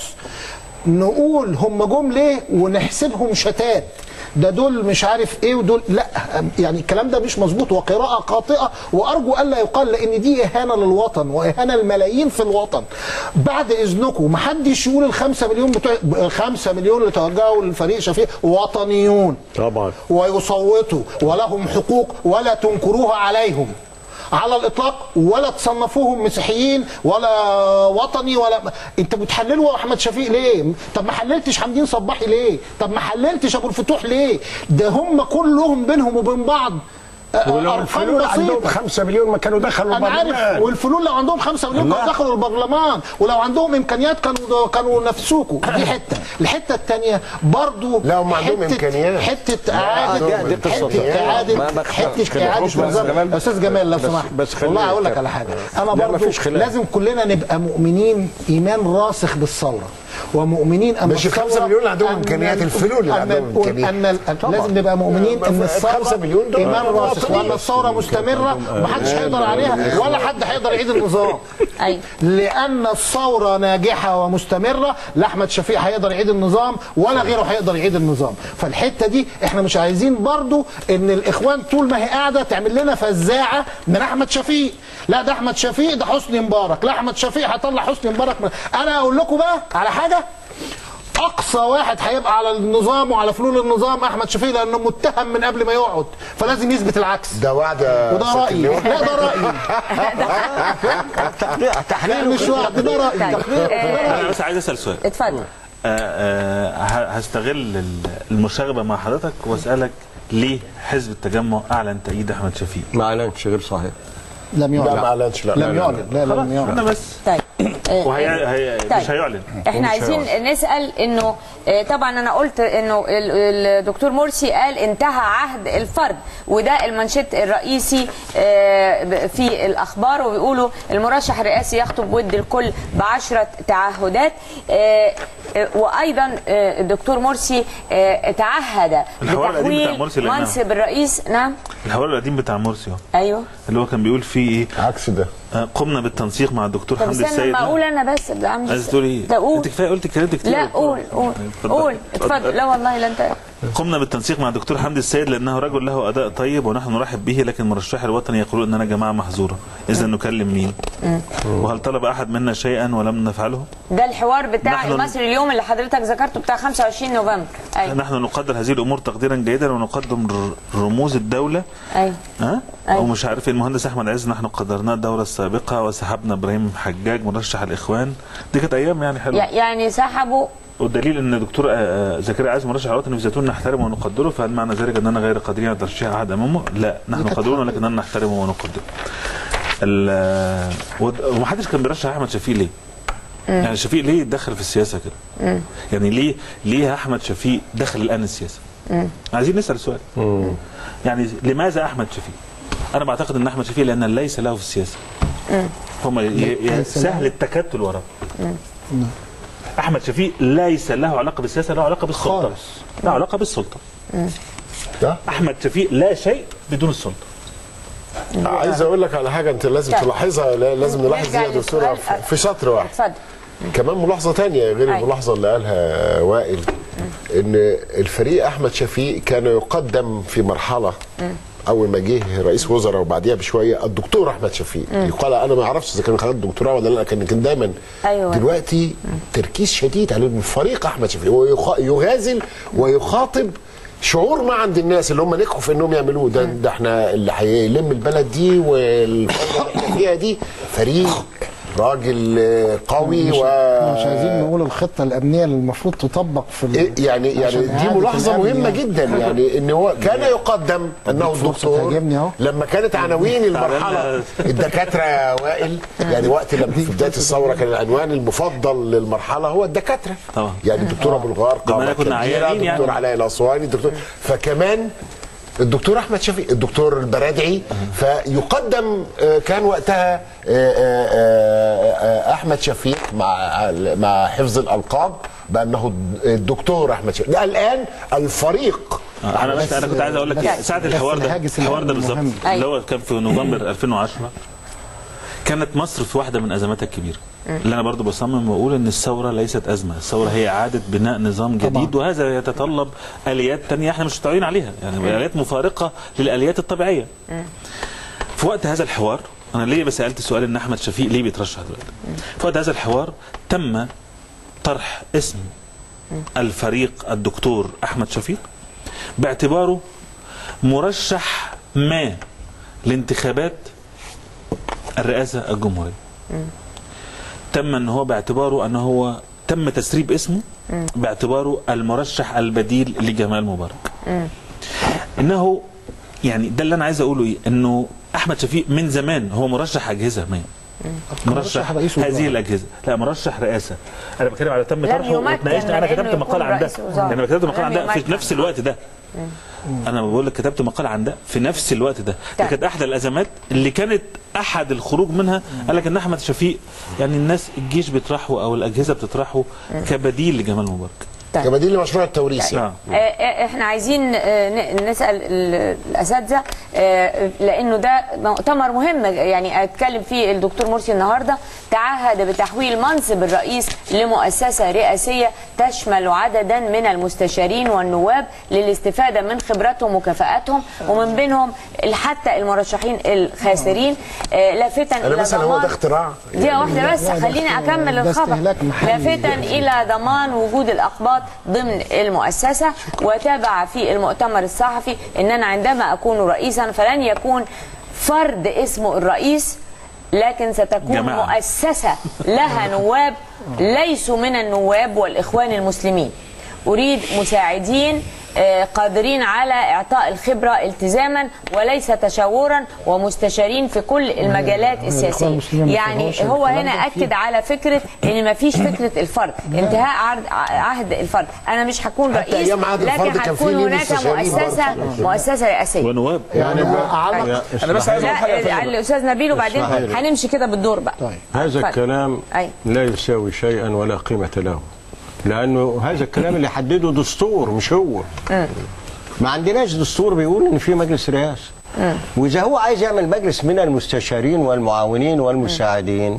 نقول هم جم ليه ونحسبهم شتات ده دول مش عارف ايه ودول لا يعني الكلام ده مش مظبوط وقراءه خاطئه وارجو الا يقال لان دي اهانه للوطن واهانه الملايين في الوطن بعد اذنكم ما حدش يقول الخمسة مليون بتوع الخمسة مليون اللي توجهوا للفريق شفيق وطنيون طبعا ويصوتوا ولهم حقوق ولا تنكروها عليهم على الاطلاق ولا تصنفوهم مسيحيين ولا وطني ولا انت بتحللوا احمد شفيق ليه طب ما حللتش حمدين صباحي ليه طب ما حللتش ابو الفتوح ليه ده هم كلهم بينهم وبين بعض آه، ولو أرقام الفلول عندهم بسيطة. 5 مليون ما كانوا دخلوا انا عارف البرلمان. والفلول لو عندهم 5 مليون كانوا لا. دخلوا البرلمان ولو عندهم امكانيات كانوا كانوا نفسوكوا دي حته الحته الثانيه برضو لا، هم عندهم حتة- إمكانيات. حته اعاده دي- دي قصة حته تانية. اعاده ما- ما اختلفش حته خلاف. اعاده بس نظام جمال- يا استاذ جمال لو بس- سمحت بس خلينا والله اقول لك نتكلم. على حاجه انا لا، برضو مفيش خلاف. لازم كلنا نبقى مؤمنين ايمان راسخ بالثوره ومؤمنين ان مش الخمسة الثورة- مليون اللي عندهم أن- إمكانيات، الفلول اللي أن- عندهم إمكانيات. ان ال- لازم نبقى مؤمنين ان الثوره الخمسة مليون دول ايمان راسخ مواطنين. وان الثوره مستمره ومحدش هيقدر عليها ولا حد هيقدر يعيد النظام ايوه لان الثوره ناجحه ومستمره لا احمد شفيق هيقدر يعيد النظام ولا غيره هيقدر يعيد النظام فالحته دي احنا مش عايزين برضو ان الاخوان طول ما هي قاعده تعمل لنا فزاعه من احمد شفيق لا ده احمد شفيق ده حسني مبارك لا احمد شفيق هيطلع حسني مبارك من... انا اقول لكم بقى على حاجه اقصى واحد هيبقى على النظام وعلى فلول النظام احمد شفيق لانه متهم من قبل ما يقعد فلازم يثبت العكس ده وعد يا وده سيادة رايي اللواء. لا ده رايي لا تحليل مش وعد ده رايي طيب آه، انا بس عايز اسال سؤال اتفضل آه، آه، ه- هستغل ال- المشاغبه مع حضرتك واسالك ليه حزب التجمع اعلن تأييد احمد شفيق؟ ما اعلنش غير صحيح لم لا ما يعلن اعلنش لا لم يعلن لا خلاص لم يعلن انا بس طيب وهي هي طيب. مش هيعلن احنا ومش عايزين هيعلن. نسال انه آه، طبعا انا قلت انه ال- الدكتور مرسي قال انتهى عهد الفرد وده المانشيت الرئيسي آه، ب- في الاخبار وبيقولوا المرشح الرئاسي يخطب ود الكل بعشره تعهدات آه، آه، وايضا آه، الدكتور مرسي آه، تعهد الحوار القديم بتاع بتحويل مرسي لأنه- منصب الرئيس نعم الحوار القديم بتاع مرسي اهو ايوه اللي هو كان بيقول فيه ايه عكس ده آه، قمنا بالتنسيق مع الدكتور طب حمدي استنى السيد ما اقول انا بس ده عم عايز تقول ايه؟ ده قول انت كفايه قلت اتكلمت كتير لا قول قول اتفضل. قول اتفضل لا والله لا انت قمنا بالتنسيق مع الدكتور حمدي السيد لانه رجل له اداء طيب ونحن نرحب به لكن مرشح الوطني يقولون اننا جماعه محظوره اذا نكلم مين؟ وهل طلب احد منا شيئا ولم نفعله؟ ده الحوار بتاع نحن- المصري اليوم اللي حضرتك ذكرته بتاع 25 نوفمبر ايوه نحن نقدر هذه الامور تقديرا جيدا ونقدم ر- رموز الدوله ايوه ها أيوة. او مش عارف إيه، المهندس احمد عز نحن قدرناه الدوره السابقه وسحبنا ابراهيم حجاج مرشح الاخوان دي كانت ايام يعني حلوه يع- يعني سحبوا والدليل ان دكتور آه، آه، زكريا عايز مرشح الوطني في زيتون نحترمه ونقدره فهل معنى ذلك اننا غير قادرين على ترشيح احد امامه؟ لا نحن كانت قادرون حق. ولكننا نحترمه ونقدره. ال- آه، ود- ومحدش كان بيرشح احمد شفيق ليه؟ يعني شفيق ليه دخل في السياسه كده؟ يعني ليه ليه احمد شفيق دخل الان السياسه؟ عايزين نسال سؤال. يعني لماذا احمد شفيق؟ انا بعتقد ان احمد شفيق لان ليس له في السياسه. هم ي- ي- ليس له. سهل التكتل وراه. احمد شفيق ليس له علاقه بالسياسه له علاقه بالسلطه خالص. له علاقه بالسلطه ده احمد شفيق لا شيء بدون السلطه عايز اقول لك على حاجه انت لازم طيب. تلاحظها لا- لازم نلاحظ دي نرجع يا دكتوره للسؤال. في- في سطر واحد اتفضل كمان ملاحظه تانية غير أي. الملاحظه اللي قالها وائل ان الفريق احمد شفيق كان يقدم في مرحله اول ما جه رئيس وزراء وبعديها بشويه الدكتور احمد شفيق يقال انا ما اعرفش اذا كان خد دكتوراه ولا لا كان كان دايما أيوة. دلوقتي تركيز شديد على فريق احمد شفيق ويغازل ويخاطب شعور ما عند الناس اللي هم نجحوا في انهم يعملوه ده ده احنا اللي هيلم البلد دي والفتره اللي احنا فيها دي فريق راجل آه، قوي مش, و مش عايزين نقول الخطه الامنيه اللي المفروض تطبق في ال- إيه يعني يعني عشان دي إعادة ملاحظه الأمن مهمه يعني. جدا يعني ان هو كان يقدم انه فرصة الدكتور تهاجمني أهو. لما كانت عناوين المرحله الدكاتره يا وائل يعني وقت لما في بدايه الثوره كان العنوان المفضل للمرحله هو الدكاتره طبعا. يعني الدكتور ابو الغار ده قامه كنا كبيره عيانين دكتور يعني. علاء الاسواني دكتور فكمان الدكتور احمد شفيق الدكتور البرادعي فيقدم آه، كان وقتها آه، آه، آه، آه، احمد شفيق مع مع حفظ الالقاب بانه الدكتور احمد شفيق لا الان الفريق انا بس انا كنت عايز اقول لك بس- إيه، ساعه بس الحوار ده الهاجس الحوار ده الأمني بالظبط مهم. اللي هو كان في نوفمبر 2010 كانت مصر في واحده من ازماتها الكبيره اللي انا برضو بصمم واقول ان الثوره ليست ازمه الثوره هي اعاده بناء نظام جديد وهذا يتطلب اليات تانية احنا مش متعودين عليها يعني اليات مفارقه للاليات الطبيعيه في وقت هذا الحوار انا ليه بس سالت السؤال ان احمد شفيق ليه بيترشح دلوقتي في وقت هذا الحوار تم طرح اسم الفريق الدكتور احمد شفيق باعتباره مرشح ما لانتخابات الرئاسه الجمهوريه تم ان هو باعتباره ان هو تم تسريب اسمه باعتباره المرشح البديل لجمال مبارك انه يعني ده اللي انا عايز اقوله ايه انه احمد شفيق من زمان هو مرشح اجهزه ما مرشح رئيس وزراء. هذه الاجهزه لا مرشح رئاسه انا بتكلم على تم لم طرحه يمكن واتناقشت انا من كتبت إنه مقال يكون عن ده رئيس وزراء. انا كتبت مقال لم عن ده في يمكن. نفس الوقت ده انا بقول لك كتبت مقال عن ده في نفس الوقت ده دي طيب. كانت احدى الازمات اللي كانت احد الخروج منها قال لك ان احمد شفيق يعني الناس الجيش بيطرحه او الاجهزه بتطرحه كبديل لجمال مبارك طيب. كبديل لمشروع التوريث يعني. نعم آه، آه، احنا عايزين آه، ن- نسال ال- الاساتذه آه، لانه ده مؤتمر مهم يعني اتكلم فيه الدكتور مرسي النهارده تعهد بتحويل منصب الرئيس لمؤسسه رئاسيه تشمل عددا من المستشارين والنواب للاستفاده من خبراتهم وكفاءاتهم ومن بينهم حتى المرشحين الخاسرين آه، لافتا انا الى مثلا هو ده ضمان اختراع دقيقة واحدة بس لا، ده خليني است- أكمل ده الخبر استهلاك محلي. لافتا إلى ضمان وجود الأقباط ضمن المؤسسة وتابع في المؤتمر الصحفي أن أنا عندما أكون رئيسا فلن يكون فرد اسمه الرئيس لكن ستكون جماعة. مؤسسة لها نواب ليسوا من النواب والإخوان المسلمين أريد مساعدين آه، قادرين على اعطاء الخبره التزاما وليس تشاورا ومستشارين في كل المجالات السياسيه المسلمين ما يعني فيهوش هو الكلام هنا ده فيه. اكد على فكره ان ما فيش فكره الفرد انتهاء عهد عهد الفرد انا مش هكون حتى رئيس أيام عهد الفرد لكن كان في هتكون ليه هناك مستشارين مؤسسه مؤسسه رئاسيه ونواب يعني على انا بس عايز اقول حاجه يا لا فندم. الاستاذ نبيل وبعدين اسمح لي. هنمشي كده بالدور بقى طيب. هذا اتفضل. الكلام أي. لا يساوي شيئا ولا قيمة له لأنه هذا الكلام اللي حدده دستور مش هو ما عندناش دستور بيقول إن في مجلس رئاسة وإذا هو عايز يعمل مجلس من المستشارين والمعاونين والمساعدين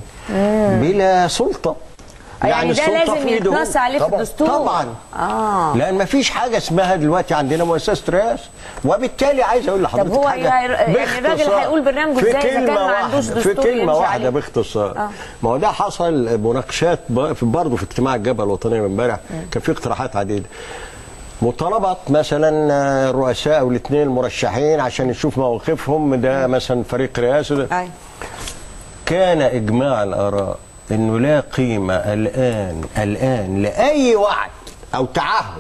بلا سلطة يعني ده السلطة لازم في إيده هو. يتنص عليه في طبعاً. الدستور طبعا اه لان ما فيش حاجه اسمها دلوقتي عندنا مؤسسه رئاسه وبالتالي عايز اقول لحضرتك طب هو حاجه يعني الراجل باختصار. هيقول برنامجه في إزاي إذا كان كلمة ما عندوش واحدة- في دستور كلمه يمشي واحده عليه؟ باختصار آه. ما هو ده حصل مناقشات ب- في برضه في اجتماع الجبهه الوطنيه من امبارح كان في اقتراحات عديده مطالبة مثلا آه، الرؤساء او الاثنين المرشحين عشان نشوف مواقفهم ده مثلا فريق رئاسي ده. أي. كان اجماع الاراء انه لا قيمه الان الان لاي وعد او تعهد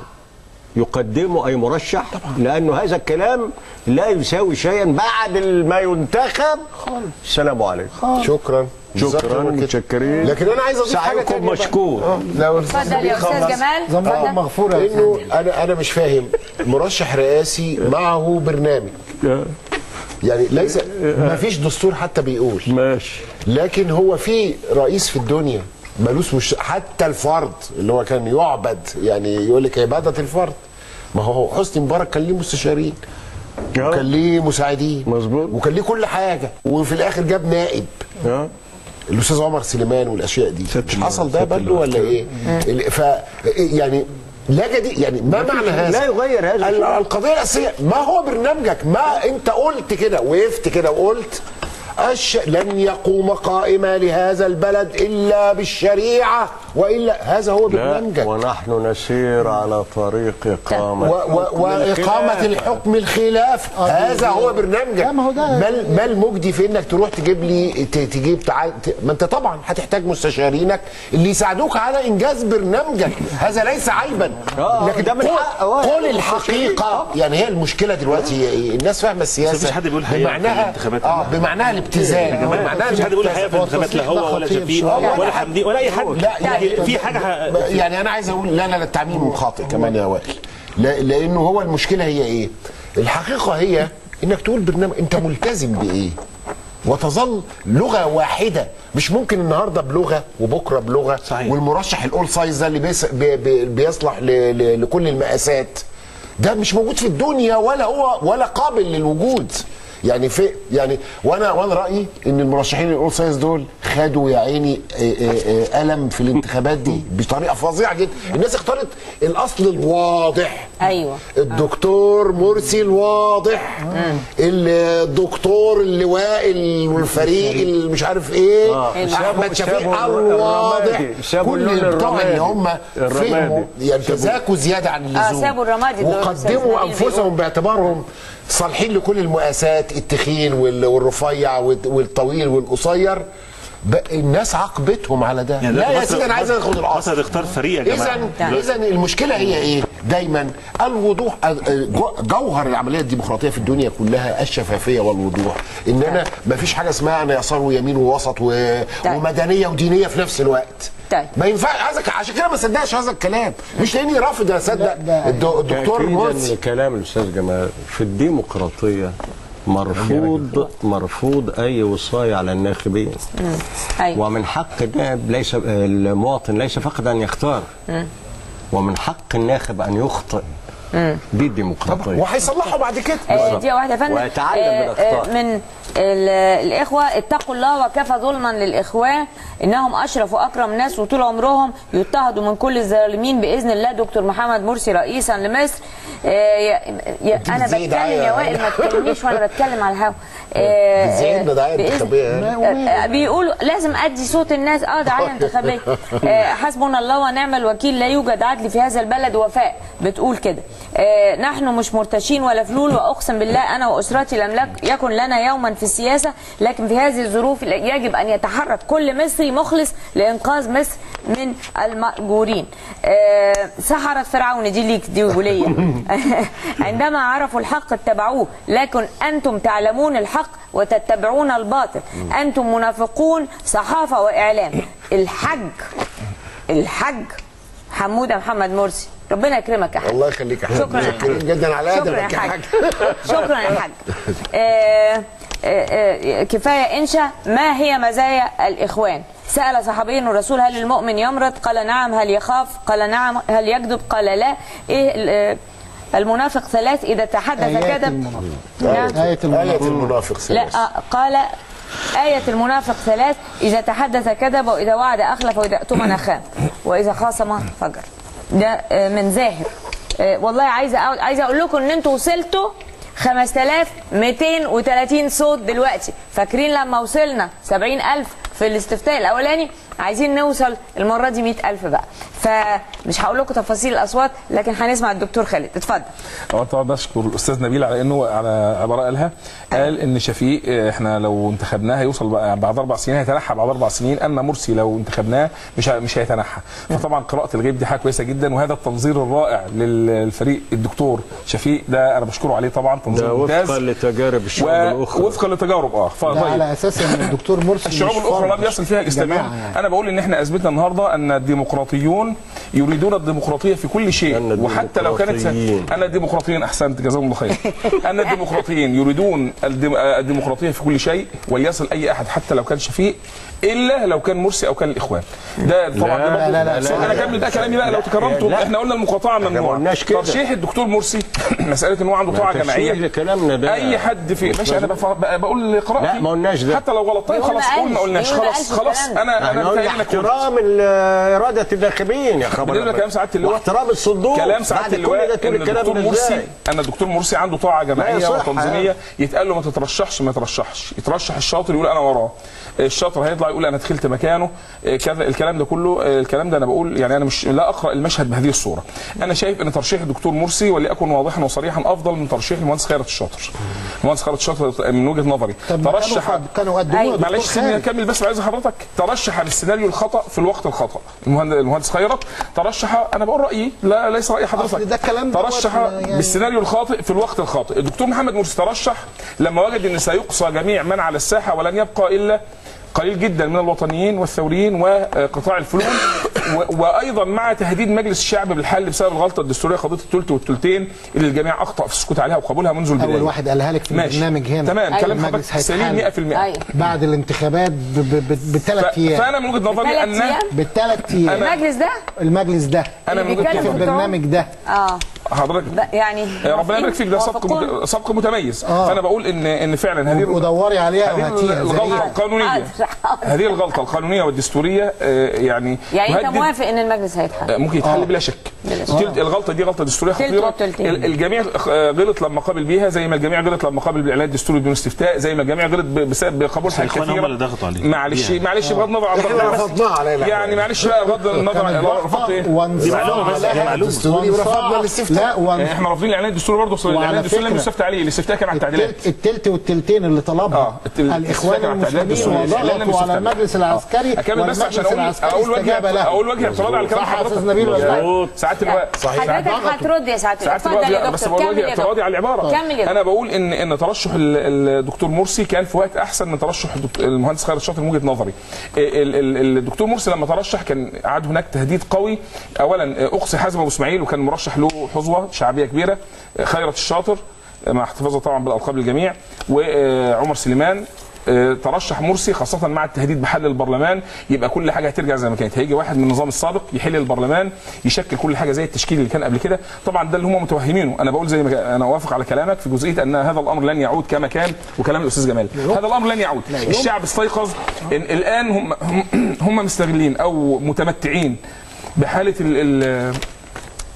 يقدمه اي مرشح لانه هذا الكلام لا يساوي شيئا بعد ما ينتخب السلام عليكم شكرا بالظبط شكرا هو كده. متشكرين لكن انا عايز اضيف حاجه سعيكم تانية بقى. مشكور. آه، لا، اتفضل يا استاذ جمال ذنبكم اتفضل. مغفور يا أستاذ. انه انا انا مش فاهم مرشح رئاسي معه برنامج يعني ليس ما فيش دستور حتى بيقول ماشي لكن هو في رئيس في الدنيا ملوش مش حتى الفرد اللي هو كان يعبد يعني يقول لك عباده الفرد ما هو حسني مبارك كان ليه مستشارين وكان ليه مساعدين مظبوط. وكان ليه كل حاجه وفي الاخر جاب نائب آه. الاستاذ عمر سليمان والاشياء دي ست مش الله، حصل ده ست برضه الله. ولا ايه؟ ال- ف يعني لا جديد يعني ما معنى هذا؟ لا يغير هذا ال- الشيء. القضيه الاساسيه ما هو برنامجك؟ ما انت قلت كده وقفت كده وقلت أش... لن يقوم قائمة لهذا البلد إلا بالشريعة وإلا هذا هو لا برنامجك ونحن نسير على طريق إقامة و و وإقامة الحكم الخلاف هذا هو برنامجك لا، ما هو ده- ما ال- ما المجدي في انك تروح تجيب لي ت- تجيب تعال ت- ما انت طبعا هتحتاج مستشارينك اللي يساعدوك على انجاز برنامجك هذا ليس عيبا آه، لكن ده من قل- حق واحد قل من الحقيقه يعني هي المشكله دلوقتي هي ايه الناس فاهمه السياسه مفيش حد بيقول الحقيقة في بمعناها الانتخابات. اه بمعناها الابتزاز بمعناها مفيش حد يقول الحقيقه في الانتخابات لا هو ولا شفيق ولا حمدي ولا اي حد لا يعني في حاجه ه- يعني انا عايز اقول لا لا لا التعميم خاطئ كمان يا وائل لا- لانه هو المشكله هي ايه؟ الحقيقه هي انك تقول برنامج انت ملتزم بايه؟ وتظل لغه واحده مش ممكن النهارده بلغه وبكره بلغه صحيح. والمرشح الاول سايز ده اللي بيس بي بي بيصلح ل ل لكل المقاسات ده مش موجود في الدنيا ولا هو ولا قابل للوجود يعني في يعني وانا وانا رايي ان المرشحين الاول سايز دول خدوا يا عيني آه، آه، آه، قلم في الانتخابات دي بطريقه فظيعه جدا الناس اختارت الاصل الواضح ايوه الدكتور مرسي الواضح الدكتور اللواء والفريق اللي مش عارف ايه آه. احمد سابوا- شفيق سابوا الواضح الرمادي. سابوا كل اللون بتوع اللي الرمادي. هم الرمادي. فهموا يعني سابوه. تزاكوا زياده عن اللزوم سابوا الرمادي دول أستاذ وقدموا نبيل انفسهم بيقول. باعتبارهم صالحين لكل المؤاسات التخين وال- والرفيع وال- والطويل والقصير ب- الناس عاقبتهم على ده يعني لا يا مصر- سيدي انا عايز اخد مصر الاصل هتختار فريق يا جماعه اذا اذا المشكله هي ايه دايما الوضوح جو- جوهر العمليه الديمقراطيه في الدنيا كلها الشفافيه والوضوح ان انا ما فيش حاجه اسمها انا يسار ويمين ووسط و... طيب. ومدنيه ودينيه في نفس الوقت طيب. ما ينفع هذا عشان كده ما صدقش هذا الكلام مش لاني رافض اصدق ده- الدو- الدكتور تأكيداً مرسي لكلام الاستاذ جمال في الديمقراطيه مرفوض مرفوض اي وصايه على الناخبين ايوه ومن حق النائب ليس المواطن ليس فقط ان يختار ومن حق الناخب ان يخطئ دي الديمقراطيه وهيصلحوا بعد كده آه، دي واحده يا فندم ويتعلم آه، من الأخطاء. آه، من ال- الاخوه اتقوا الله وكفى ظلما للاخوان انهم اشرف واكرم ناس وطول عمرهم يضطهدوا من كل الظالمين باذن الله دكتور محمد مرسي رئيسا لمصر آه، يا- يا- انا بتزيد بتكلم دعاية. يا وائل ما تكلمنيش وانا بتكلم على الهوا آه، بتزيد آه، دعاية بإذن- انتخابية يعني. آه، بيقولوا لازم ادي صوت الناس اه دعايه انتخابيه آه، حسبنا الله ونعم الوكيل لا يوجد عدل في هذا البلد وفاء بتقول كده آه، نحن مش مرتشين ولا فلول واقسم بالله انا واسرتي لم لك- يكن لنا يوما في السياسه لكن في هذه الظروف يجب ان يتحرك كل مصري مخلص لانقاذ مصر من المأجورين آه، سحرة فرعون دي ليك دي وليا عندما عرفوا الحق اتبعوه لكن انتم تعلمون الحق وتتبعون الباطل انتم منافقون صحافه واعلام الحج الحج حموده محمد مرسي ربنا يكرمك يا حاج الله يخليك يا حاج شكرا يا متشكرين حاج. جدا على شكرا ادبك يا يا حاج حاج شكرا يا حاج آه، آه، آه، كفايه انشا ما هي مزايا الاخوان سال صحابي الرسول هل المؤمن يمرض قال نعم هل يخاف قال نعم هل يكذب قال لا ايه ال- آه، المنافق ثلاث اذا تحدث آيات كذب المنافق. نعم آية المنافق. آية المنافق لا ثلاث آه، قال آية المنافق ثلاث إذا تحدث كذب وإذا وعد أخلف وإذا اؤتمن خان وإذا خاصم فجر ده آه، من زاهر آه، والله عايزة أقول- عايزة أقول لكم إن أنتوا وصلتوا 5230 صوت دلوقتي فاكرين لما وصلنا 70000 في الاستفتاء الأولاني عايزين نوصل المرة دي 100000 بقى فمش هقول لكم تفاصيل الأصوات لكن هنسمع الدكتور خالد اتفضل هو طبعا بشكر الاستاذ نبيل على انه على عباره قالها قال ان شفيق آه، احنا لو انتخبناه هيوصل بقى بعد اربع سنين هيتنحى بعد اربع سنين اما مرسي لو انتخبناه مش ه- مش هيتنحى فطبعا قراءه الغيب دي حاجه كويسه جدا وهذا التنظير الرائع للفريق الدكتور شفيق ده انا بشكره عليه طبعا تنظير ده ممتاز وفقا لتجارب الشعوب الاخرى ووفقا لتجارب اه ده فطيب على اساس ان الدكتور مرسي الشعوب مش الاخرى فرد، لم يصل فيها الاستبيان جماعة يعني. انا بقول ان احنا اثبتنا النهارده ان الديمقراطيون يريدون الديمقراطيه في كل شيء أن وحتى لو كانت س... الديمقراطيين. ان الديمقراطيين احسنت جزاهم الله خير ان الديمقراطيين يريدون الديم... الديمقراطيه في كل شيء وليصل اي احد حتى لو كان شفيق الا لو كان مرسي او كان الاخوان ده طبعا لا، ده برضه- لا، لا، سؤال لا، انا كمل ده كلامي بقى لو تكرمتوا لا. احنا قلنا المقاطعه ممنوعه قلناش كده. ترشيح الدكتور مرسي مساله ان هو عنده طاعه تشويه جماعيه لكلامنا ده. اي حد في ماشي انا بف- بق- بقول قراءتي لا، ما قلناش ده. حتى لو غلط طيب يقول خلاص ما قول ما قالش. قلناش يقول ما خلاص قالش خلاص الكلام ده. انا انا احنا قلنا بتهيألي لك قلت. احترام ال- اراده الناخبين يا خبر بدل أبيض. كلام سعاده اللواء واحترام الصدور كلام سعاده بعد كل اللواء ده تقول ان الكلام الدكتور ده مرسي ازاي ان الدكتور مرسي عنده طاعه جماعيه يصح وتنظيميه يعني. يتقال له ما تترشحش ما يترشحش يترشح الشاطر يقول انا وراه الشاطر هيطلع يقول انا دخلت مكانه إيه كذا الكلام ده كله إيه الكلام ده انا بقول يعني انا مش لا اقرا المشهد بهذه الصوره انا شايف ان ترشيح الدكتور مرسي وليكن واضحا وصريحا افضل من ترشيح المهندس خيرت الشاطر المهندس خيرت الشاطر من وجهه نظري طب ما ترشح كانوا كانوا قدموه أيوة. دكتور معلش سيبني خالد. اكمل بس عايز حضرتك ترشح للسيناريو الخطا في الوقت الخطا المهندس المهندس خيرت ترشح انا بقول رايي لا ليس راي حضرتك أصل ده الكلام دوت ترشح يعني- بالسيناريو الخاطئ في الوقت الخاطئ الدكتور محمد مرسي ترشح لما وجد ان سيقصى جميع من على الساحه ولن يبقى الا قليل جدا من الوطنيين والثوريين وقطاع الفنون و- وايضا مع تهديد مجلس الشعب بالحل بسبب الغلطه الدستوريه قضيه الثلث والثلثين اللي الجميع اخطا في السكوت عليها وقبولها منذ البدايه اول واحد قالها لك في ماشي. البرنامج هنا تمام أيوة. كلام المجلس حضرتك سليم هيتحل. 100% أيوة. بعد الانتخابات بثلاث ف- ايام فانا من وجهه نظري بثلاث ان أيام؟ بالثلاث ايام المجلس ده المجلس ده انا اللي من وجهه بيتكلم في نظري بتوعه؟ البرنامج ده اه حضرتك ب- يعني ربنا يبارك فيك ده سبق موافقون؟ مت- سبق متميز آه. فانا بقول ان ان فعلا هذه ودوري عليها هذه وهاتيها الغلطه زيها. القانونيه حاضر، حاضر. هذه الغلطه القانونيه والدستوريه آه، يعني يعني انت تهدد- موافق ان المجلس هيتحل آه، ممكن يتحل بلا شك تلت- الغلطه دي غلطه دستوريه تلت خطيره والتلتين. ال- الجميع آه، غلط لما قابل بيها زي ما الجميع غلط لما قابل بالاعلان الدستوري بدون استفتاء زي ما الجميع غلط ب- بسبب قبولها الإخوان الكثيره هم اللي ضغطوا عليه. معلش يعني. معلش بغض النظر عن احنا الضغط بس. رفضناه على الإخوان. يعني معلش بقى بغض النظر كانت عن رفضت ايه وانصاع دي معلومة بس، دي معلومة. الدستوري ورفضنا الاستفتاء لا وان- احنا رافضين الاعلان الدستوري برضه الاعلان وعلى الدستوري لم فكرة يستفتى عليه الاستفتاء كان على التعديلات التلت, التلت والتلتين اللي طلبها اه التل- الاخوان السكن على التعديلات المسلمين الدستورية. لا، لا، وضغطوا على مستفتى. المجلس العسكري اكمل بس عشان والمجلس اقول العسكري اقول وجه استجاب له اقول وجه اعتراض على كلام صح يا حضرتك استاذ نبيل ولا لا؟ مظبوط. ساعات الوقت صحيح. حضرتك هترد يا سعاده ساعات اتفضل يا الوقت بس دكتور بقول كمل وجه يا اعتراضي على دكتور العباره كمل يا انا بقول ان ان ترشح ال- الدكتور مرسي كان في وقت احسن من ترشح الدكتور- المهندس خالد شاطر من وجهه نظري ال- ال- الدكتور مرسي لما ترشح كان عاد هناك تهديد قوي اولا اقصي حازم ابو اسماعيل وكان مرشح له حظوه شعبيه كبيره خيرت الشاطر مع احتفاظه طبعا بالالقاب للجميع وعمر سليمان آه، ترشح مرسي خاصة مع التهديد بحل البرلمان يبقى كل حاجة هترجع زي ما كانت هيجي واحد من النظام السابق يحل البرلمان يشكل كل حاجة زي التشكيل اللي كان قبل كده طبعا ده اللي هم متوهمينه أنا بقول زي ما كان- أنا أوافق على كلامك في جزئية أن هذا الأمر لن يعود كما كان وكلام الأستاذ جمال هذا الأمر لن يعود الشعب استيقظ إن الآن هم هم, هم مستغلين أو متمتعين بحالة ال ال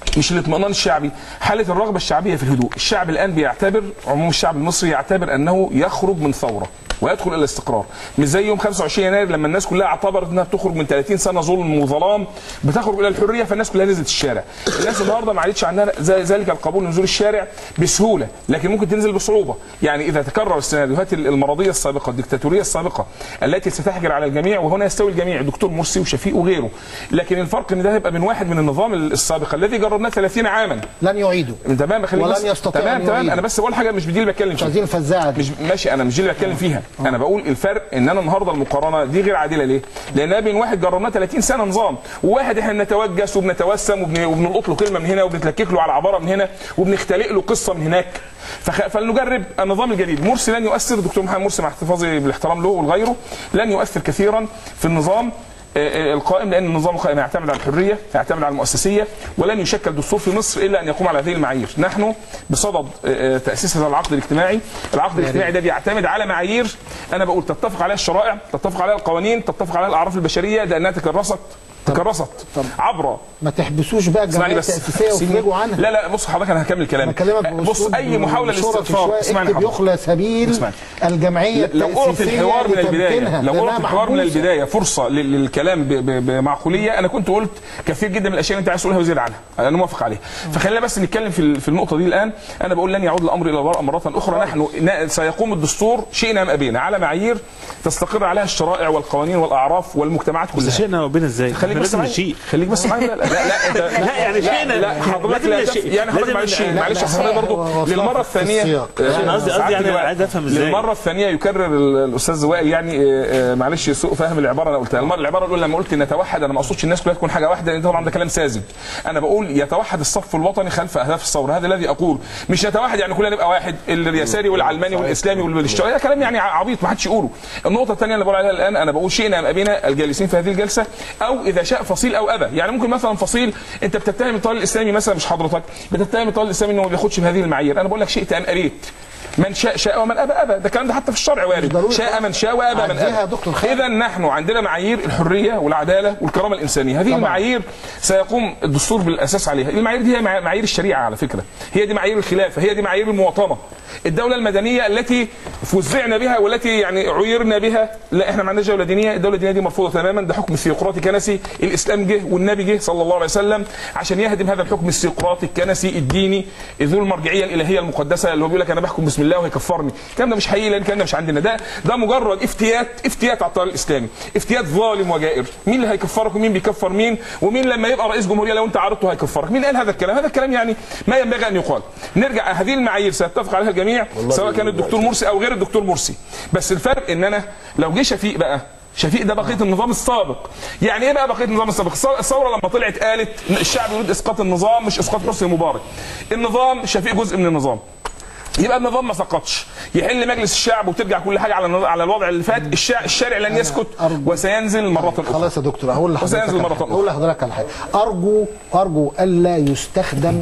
مش الاطمئنان الشعبي حاله الرغبه الشعبيه في الهدوء الشعب الان بيعتبر عموم الشعب المصري يعتبر انه يخرج من ثوره ويدخل الى الاستقرار مش زي يوم 25 يناير لما الناس كلها اعتبرت انها بتخرج من 30 سنه ظلم وظلام بتخرج الى الحريه فالناس كلها نزلت الشارع الناس النهارده ما عادتش عندها زي ذلك القبول لنزول الشارع بسهوله لكن ممكن تنزل بصعوبه يعني اذا تكرر السيناريوهات المرضيه السابقه الدكتاتوريه السابقه التي ستحجر على الجميع وهنا يستوي الجميع الدكتور مرسي وشفيق وغيره لكن الفرق ان ده هيبقى من واحد من النظام السابق الذي جربناه 30 عاما لن يعيدوا تمام خليك ولن بس- يستطيع تمام أن تمام يعيد. انا بس بقول حاجه مش دي اللي بتكلم مش فيها عايزين الفزاعه دي مش ماشي انا مش دي اللي بتكلم فيها انا بقول الفرق ان انا النهارده المقارنه دي غير عادله ليه لانها بين واحد جربناه 30 سنه نظام وواحد احنا بنتوجس وبنتوسم وبن- وبنلقط له كلمه من هنا وبنتلكك له على عباره من هنا وبنختلق له قصه من هناك فخ... فلنجرب النظام الجديد مرسي لن يؤثر الدكتور محمد مرسي مع احتفاظي بالاحترام له ولغيره لن يؤثر كثيرا في النظام آه، آه، القائم لان النظام القائم يعتمد على الحريه يعتمد على المؤسسيه ولن يشكل دستور في مصر الا ان يقوم على هذه المعايير نحن بصدد آه، آه، تاسيس هذا العقد الاجتماعي العقد الاجتماعي ده بيعتمد على معايير انا بقول تتفق عليها الشرائع تتفق عليها القوانين تتفق عليها الاعراف البشريه لانها تكرست تكرست عبر ما تحبسوش بقى اسمعني الجمعيه بس التاسيسيه سيبني. واخرجوا عنها لا لا بص حضرتك انا هكمل كلامي بكلمك بص بأسلوب اي محاوله شرطي للاستئثار شوية. اسمعني اكتب حضرتك يخلى سبيل اسمعني. الجمعيه لو قلت التاسيسيه الحوار من البدايه لتمكينها. لو لأنها قلت الحوار من محبوسة. البدايه فرصه لل- للكلام ب- ب- بمعقوليه انا كنت قلت كثير جدا من الاشياء اللي انت عايز تقولها وزياده عنها انا موافق عليها فخلينا بس نتكلم في ال- في النقطه دي الان انا بقول لن يعود الامر الى الوراء مره اخرى نحن ن- سيقوم الدستور شئنا ام ابينا على معايير تستقر عليها الشرائع والقوانين والاعراف والمجتمعات بس كلها شئنا ربنا ازاي؟ خليك إحنا بس لازم معايا نشيء خليك بس معايا لا لا لا انت لا يعني شئنا لا حضرتك لازم لا نشيء. تف- يعني حضرتك لازم- معلش لا، معلش لا، أصل أنا هو- برضه هو في للمره السياق. الثانيه أنا آه، قصدي- قصدي ساعات يعني كده عايز أفهم إزاي. للمره الثانيه يكرر ال- الاستاذ وائل يعني آه، آه، معلش سوء فهم العباره انا قلتها المره العباره الاولى لما قلت نتوحد انا ما اقصدش الناس كلها تكون حاجه واحده لان طبعا ده كلام ساذج انا بقول يتوحد الصف الوطني خلف اهداف الثوره هذا الذي اقول مش نتوحد يعني كلنا نبقى واحد اليساري والعلماني والاسلامي والاشتراكي ده كلام يعني عبيط ما حدش يقوله النقطه الثانيه اللي بقول عليها الان انا بقول شئنا ام ابينا الجالسين في هذه الجلسه او اذا شاء فصيل او ابى يعني ممكن مثلا فصيل انت بتتهم الطالب الاسلامي مثلا مش حضرتك بتتهم الطالب الاسلامي انه ما بياخدش بهذه المعايير انا بقول لك شئت ام ابيت من شاء شاء ومن ابى ابى ده الكلام ده حتى في الشرع وارد ضروري. شاء من شاء وابى من عديها يا ابى دكتور خالد. اذا نحن عندنا معايير الحريه والعداله والكرامه الانسانيه هذه المعايير سيقوم الدستور بالاساس عليها المعايير دي هي مع- معايير الشريعه على فكره هي دي معايير الخلافه هي دي معايير المواطنه الدوله المدنيه التي فزعنا بها والتي يعني عيرنا بها لا احنا ما عندناش دوله دينيه الدوله الدينيه دي مرفوضه تماما ده حكم ثيوقراطي كنسي الاسلام جه والنبي جه صلى الله عليه وسلم عشان يهدم هذا الحكم الثيوقراطي الكنسي الديني ذو المرجعيه الالهيه المقدسه اللي هو بيقول لك انا بحكم بسم الله وهيكفرني الكلام ده مش حقيقي لان الكلام ده مش عندنا ده ده مجرد افتيات افتيات على الطريق الاسلامي افتيات ظالم وجائر مين اللي هيكفرك ومين بيكفر مين ومين لما يبقى رئيس جمهوريه لو انت عارضته هيكفرك مين قال هذا الكلام هذا الكلام يعني ما ينبغي ان يقال نرجع هذه المعايير سيتفق عليها الجميع سواء كان الدكتور مرسي او غير الدكتور مرسي بس الفرق ان انا لو جه شفيق بقى شفيق ده بقيه النظام السابق يعني ايه بقى بقيه النظام السابق الثورة- الثوره لما طلعت قالت إن الشعب يريد اسقاط النظام مش اسقاط حسني مبارك النظام شفيق جزء من النظام يبقى النظام ما سقطش يحل مجلس الشعب وترجع كل حاجه على النظ- على الوضع اللي فات الشارع, الشارع لن يسكت أرجو. وسينزل مره اخرى خلاص يا دكتور هقول لحضرتك وسينزل على مرة حاجة. أخرى. اقول لحضرتك على حاجه ارجو ارجو الا يستخدم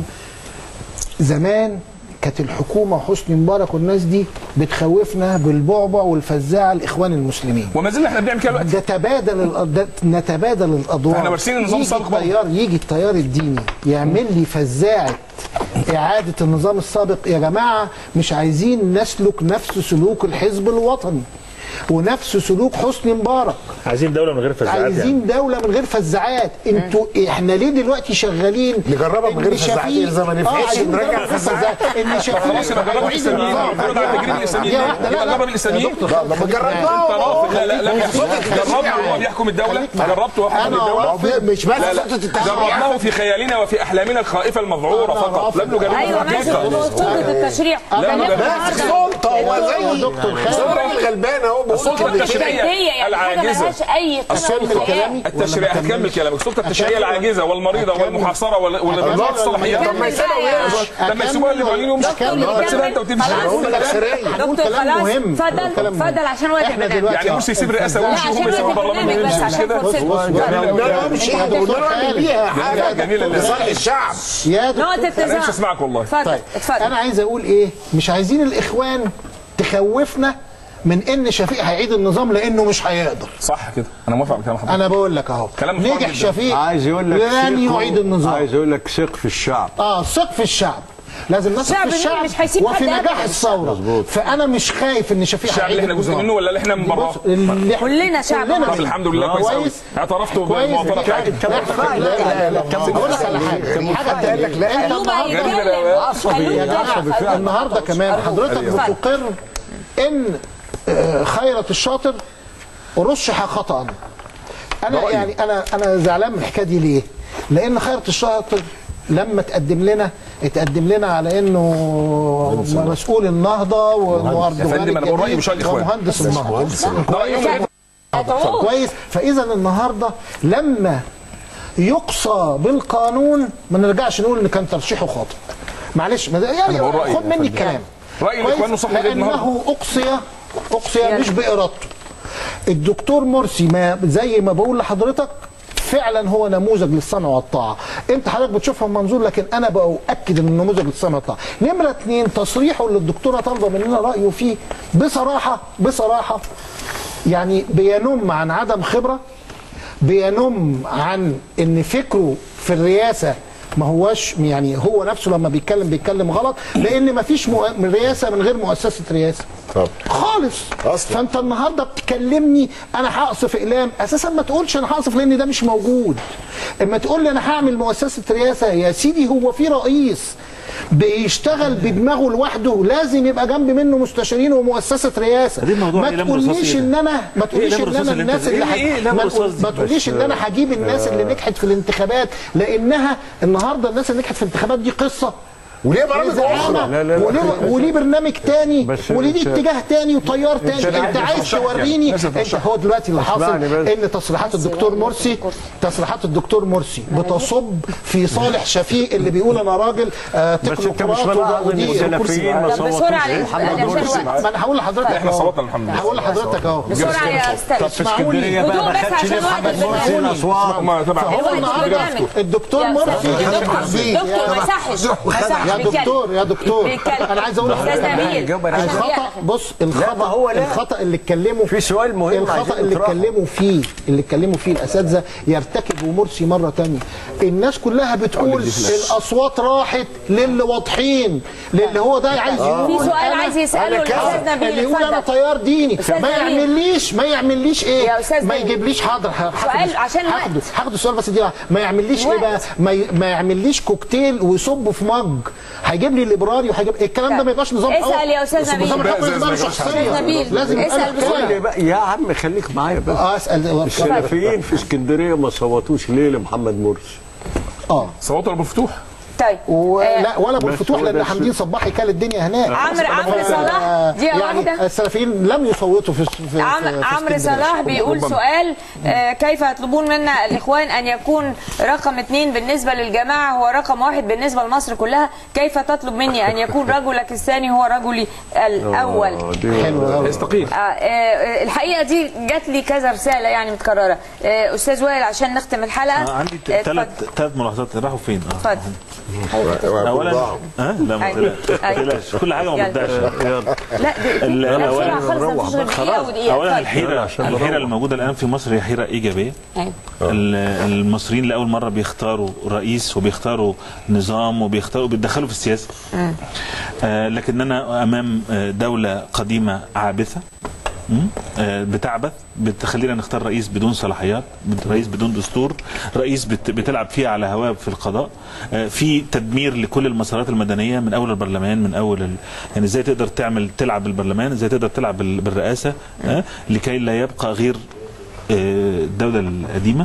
زمان كانت الحكومه وحسني مبارك والناس دي بتخوفنا بالبعبع والفزاعه الاخوان المسلمين وما زلنا احنا بنعمل كده دلوقتي نتبادل الأد- نتبادل الادوار احنا وارثين النظام يجي السابق برضه. التيار يجي التيار الديني يعمل لي فزاعه اعاده النظام السابق يا جماعه مش عايزين نسلك نفس سلوك الحزب الوطني ونفس سلوك حسني مبارك عايزين دوله من غير فزاعات يعني عايزين دوله من غير فزاعات انتوا احنا ليه دلوقتي شغالين نجربها من غير إن فزاعات، شفيق- إذا ما نفعتش آه، عايزين نرجع نجربها من غير الفزاعات. فزاعات. ان شفيق خلاص يبقى جرب يعيد الاسلاميين النظام. المفروض على تجريب الاسلاميين دي واحدة، لا، يبقى لا. جرب الاسلاميين يا دكتور، لا، لما خليك جربناه. معايا. انت رافض لا لا لا خليك جربته معايا. وهو بيحكم الدوله خليك معايا. جربته وهو بيحكم أنا الدوله رافض. مش بس لا لا نقطة التشريع. جربناه في خيالنا وفي احلامنا الخائفه المذعوره أنا فقط رافض. لم نجربه ايوه في ماشي الحقيقه سلطه التشريع لا، كان لا، لازم لا، النهارده سلطه هو يا زي دكتور خالد. زي الراجل الغلبان اهو بقول السلطه كلمتين. التشريعيه هي يعني حاجه العاجزه ملهاش اي أكمل قيمة. كلامي؟ التشريع ولا ما هكمل أكملش؟ كلامك السلطه التشريعيه أكمل؟ العاجزه والمريضه أكمل؟ والمحاصره وال- واللي أكمل بتضيع ولا الصلاحيات أكمل؟ طب ما يسيبها ويمشي. لما يسيبوها اللي بعدين يوم أكمل. ما تسيبها انت وتمشي خلاص. هم الأكثرية. هنقول دكتور كلام خلاص مهم. اتفضل هنقول كلام مهم. اتفضل عشان وقت احنا البرنامج دلوقتي يعني مرسي يسيب الرئاسه لا ويمشي عشان وهم يسيبوا وقت البرلمان البرنامج بس ويمشي عشان كده فرصتكم لا لا مش يا احنا دكتور ونعمل خالد. بيها حاجه جميلة اللي- لصالح الشعب يا دكتور نقطة انا مش اتزان اسمعك والله اتفضل طيب اتفضل انا عايز اقول ايه مش عايزين الاخوان تخوفنا من ان شفيق هيعيد النظام لانه مش هيقدر صح كده انا موافق على كلام حضرتك انا بقول لك اهو كلام محترم نجح جدا. شفيق عايز يقول لك لن ثقوا- يعيد النظام عايز يقول لك ثق في الشعب اه ثق في الشعب لازم نثق الشعب في الشعب مش هيسيب وفي حد نجاح أبداً. الثوره فانا مش خايف ان شفيق الشعب اللي هيعيد احنا جزء النظام. منه ولا اللي احنا من براه؟ بص، اللي إحنا- كلنا شعب كلنا مصري. طب الحمد لله كويس قوي كويس اعترفتوا كويس بالمواطنه بتاعتكم لا لا لا لا اقول لك على حاجه حاجه تانية لك لا انت خلوه بقى النهارده يتكلم خلوه يا يتكلم. جماعه النهارده كمان حضرتك اتفضل. بتقر ان آه، خيرت الشاطر رشح خطا انا يعني انا انا زعلان من الحكايه دي ليه؟ لان خيرت الشاطر لما تقدم لنا اتقدم لنا على انه مسؤول النهضه ومهندس يا فندم، أنا بقول رأيي مش رأي الإخوان. ومهندس النهضه ده رأيهم أدعوه. كويس فاذا النهارده لما يقصى بالقانون ما نرجعش نقول ان كان ترشيحه خاطئ معلش ما ده- يعني أنا بقول رأيي خد يا مني فندم. الكلام رأي كويس؟ الإخوان صح جدا النهارده. لانه اقصي اقصي مش بارادته الدكتور مرسي ما زي ما بقول لحضرتك فعلا هو نموذج للسمع والطاعه انت حضرتك بتشوفها من منظور لكن انا باؤكد انه نموذج للسمع والطاعه نمره اثنين تصريحه اللي الدكتوره طالبه مننا رايه فيه بصراحه بصراحه يعني بينم عن عدم خبره بينم عن ان فكره في الرئاسه ما هواش يعني هو نفسه لما بيتكلم بيتكلم غلط لان ما فيش مؤ... من رئاسه من غير مؤسسه رئاسه طب خالص أصلاً. فانت النهارده بتكلمني انا هقصف اقلام اساسا ما تقولش انا هقصف لان ده مش موجود اما تقول لي انا هعمل مؤسسه رئاسه يا سيدي هو في رئيس بيشتغل بدماغه لوحده لازم يبقى جنب منه مستشارين ومؤسسه رئاسه ده موضوع ما إقلام تقوليش رصاصي ان انا ما تقوليش إقلام ان انا رصاصي اللي الناس أنت- اللي إيه- إيه ح- إقلام ما رصاصي تقول- دي؟ ما تقوليش ان انا هجيب الناس اللي نجحت في الانتخابات لانها النهارده الناس اللي نجحت في الانتخابات دي قصه وليه برامج زعامة. اخرى لا، لا، لا. وليه, وليه برنامج تاني بس وليه أنت- اتجاه تاني وتيار تاني أنت انت عايز ترشح توريني يعني. انت هو دلوقتي اللي حاصل اسمعني بس. ان تصريحات الدكتور مرسي تصريحات الدكتور مرسي بتصب في صالح شفيق اللي بيقول انا راجل آه بس انت مش تكنوقراط ملاحظ ان ودي السلفيين ما طب صوتوش بسرعة ليه؟ لأن- محمد لأن مرسي عشان ما انا هقول لحضرتك احنا أهو. صوتنا الحمد لله. هقول لحضرتك اهو بسرعة يا أستاذ اسكندريه اسمعوني بقى هدوء ما بس خدش ليه عشان وقت محمد مرسي البرنامج الاسوار ما تبع فهو وقت النهارده البرنامج. الدكتور يا مرسي أستاذ، دكتور دكتور ما يصحش ما يصحش يا بيتكلم. دكتور يا دكتور بيتكلم. انا عايز اقول أستاذ لحضرتك نبيل جاوب على عشان الخطا يحكي. بص لا، الخطا ما هو لا. الخطا اللي اتكلموا في سؤال مهم الخطا عايزين اللي نطرحه. اتكلموا فيه اللي اتكلموا فيه الاساتذه يرتكبوا مرسي مره تانية الناس كلها بتقول الاصوات راحت للي واضحين للي هو ده عايز يقول في سؤال أنا- عايز يسأله أنا كذا. الأستاذ نبيل، اللي يقول انا اتفضل. تيار ديني أستاذ ما نبيل. يعمليش ما يعمليش ايه يا أستاذ ما نبيل. يجيبليش حاضر ه- هاخد سؤال عشان وقت. هاخده هاخد السؤال بس دي ما يعمليش ايه وقت. بقى ما, ي... ما يعمليش كوكتيل ويصبه في مج هيجيب لي ليبرالي وهيجيب الكلام ده ما يبقاش نظام اسأل حكم. يا أستاذ بس نبيل. نظام الحكم زي- لازم زي- يبقى له زي- شخصيه أستاذ نبيل، لازم يبقى له اسأل شخصية. قول لي بقى يا عم خليك معايا بس اه اسال السلفيين في اسكندريه ما صوتوش ليه لمحمد مرسي اه صوتوا ابو فتوح طيب ولا ولا ابو بس الفتوح هو لان ده حمدين صباحي كان الدنيا هناك عمرو عمرو آه، صلاح دي يعني واحدة السلفيين لم يصوتوا في في عم في- في عمرو اسكندرية. صلاح بيقول ربما. سؤال آه، كيف يطلبون منا الاخوان ان يكون رقم اثنين بالنسبه للجماعه هو رقم واحد بالنسبه لمصر كلها كيف تطلب مني ان يكون رجلك الثاني هو رجلي الاول آه، دي حلو قوي يستقيل آه، آه، الحقيقه دي جات لي كذا رساله يعني متكرره آه، استاذ وائل عشان نختم الحلقه آه، عندي آه، ثلاث اتفضل. ثلاث ملاحظات راحوا فين؟ اه اتفضل اولا ضاعوا. ها لا ما أيوة. تقلقش ما أيوة. تقلقش كل حاجه ما يلا. بتضيعش لا دي ال- لا الأول- بسرعه خالص مفيش غير دقيقه ودقيقه اولا اتفضل. الحيره الحيره الموجوده الان في مصر هي حيره ايجابيه أيوة. ال- المصريين لاول مره بيختاروا رئيس وبيختاروا نظام وبيختاروا بيتدخلوا في السياسه آه لكننا امام آه، دوله قديمه عابثه مم؟ آه، بتعبث بتخلينا نختار رئيس بدون صلاحيات بت- رئيس بدون دستور رئيس بت- بتلعب فيه على هواه في القضاء آه، في تدمير لكل المسارات المدنيه من اول البرلمان من اول ال... يعني ازاي تقدر تعمل تلعب بالبرلمان ازاي تقدر تلعب بال- بالرئاسه آه، لكي لا يبقى غير آه، الدوله القديمه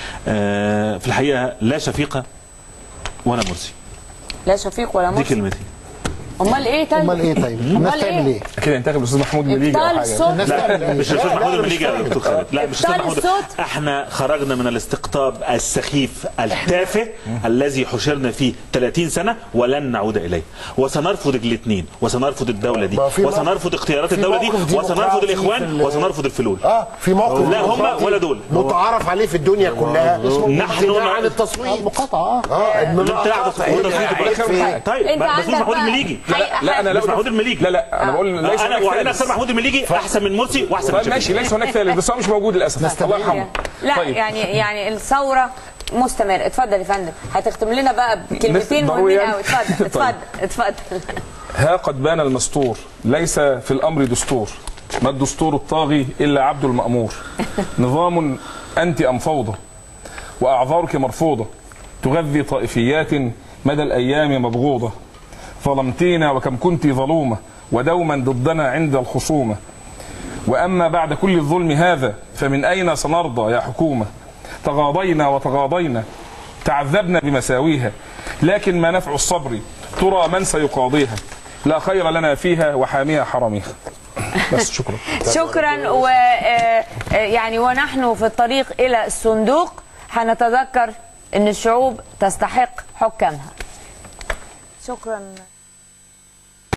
آه، في الحقيقه لا شفيقه ولا مرسي لا شفيق ولا دي مرسي كلمتي امال ايه طيب امال ايه طيب الناس أمال تعمل إيه؟ ايه كده ينتخب الاستاذ محمود مليجي او ابطال حاجه الصوت الناس لا تعمل ايه مش الاستاذ لا، محمود لا، المليجي يا مش دكتور خالد لا مش الاستاذ ابطال محمود الصوت. احنا خرجنا من الاستقطاب السخيف التافه الذي حشرنا فيه 30 سنه ولن نعود اليه وسنرفض الاثنين وسنرفض الدوله دي ما في موقف- وسنرفض اختيارات في الدوله دي موقف ديمقراطي وسنرفض في الاخوان ال- وسنرفض الفلول اه في موقف لا هم ديمقراطي ولا دول. متعارف عليه في الدنيا كلها اسمه نحن الامتناع عن نعرف- التصويت المقاطعه اه اه الامتناع عن التصويت. إيه؟ طيب أنت بس عندك محمود بقى- المليجي لا لا, لا انا لا مش محمود المليجي. لا لا انا بقول ليس انا هناك وانا ثالث. اختار محمود المليجي احسن من مرسي واحسن من طيب شفيق. ماشي ليس هناك ثالث بس هو مش موجود للاسف الله يرحمه لا طيب. يعني يعني الثوره مستمر اتفضل يا فندم هتختم لنا بقى بكلمتين مثل مهمين ضروري قوي يعني؟ اتفضل طيب. اتفضل اتفضل ها قد بان المستور ليس في الامر دستور ما الدستور الطاغي الا عبد المامور نظام انت ام فوضى واعذارك مرفوضه تغذي طائفيات مدى الايام مبغوضه ظلمتينا وكم كنت ظلومه ودوما ضدنا عند الخصومه واما بعد كل الظلم هذا فمن اين سنرضى يا حكومه تغاضينا وتغاضينا تعذبنا بمساويها لكن ما نفع الصبر ترى من سيقاضيها لا خير لنا فيها وحاميها حراميها بس شكرا شكرا و آه، آه، يعني ونحن في الطريق الى الصندوق هنتذكر ان الشعوب تستحق حكامها شكرا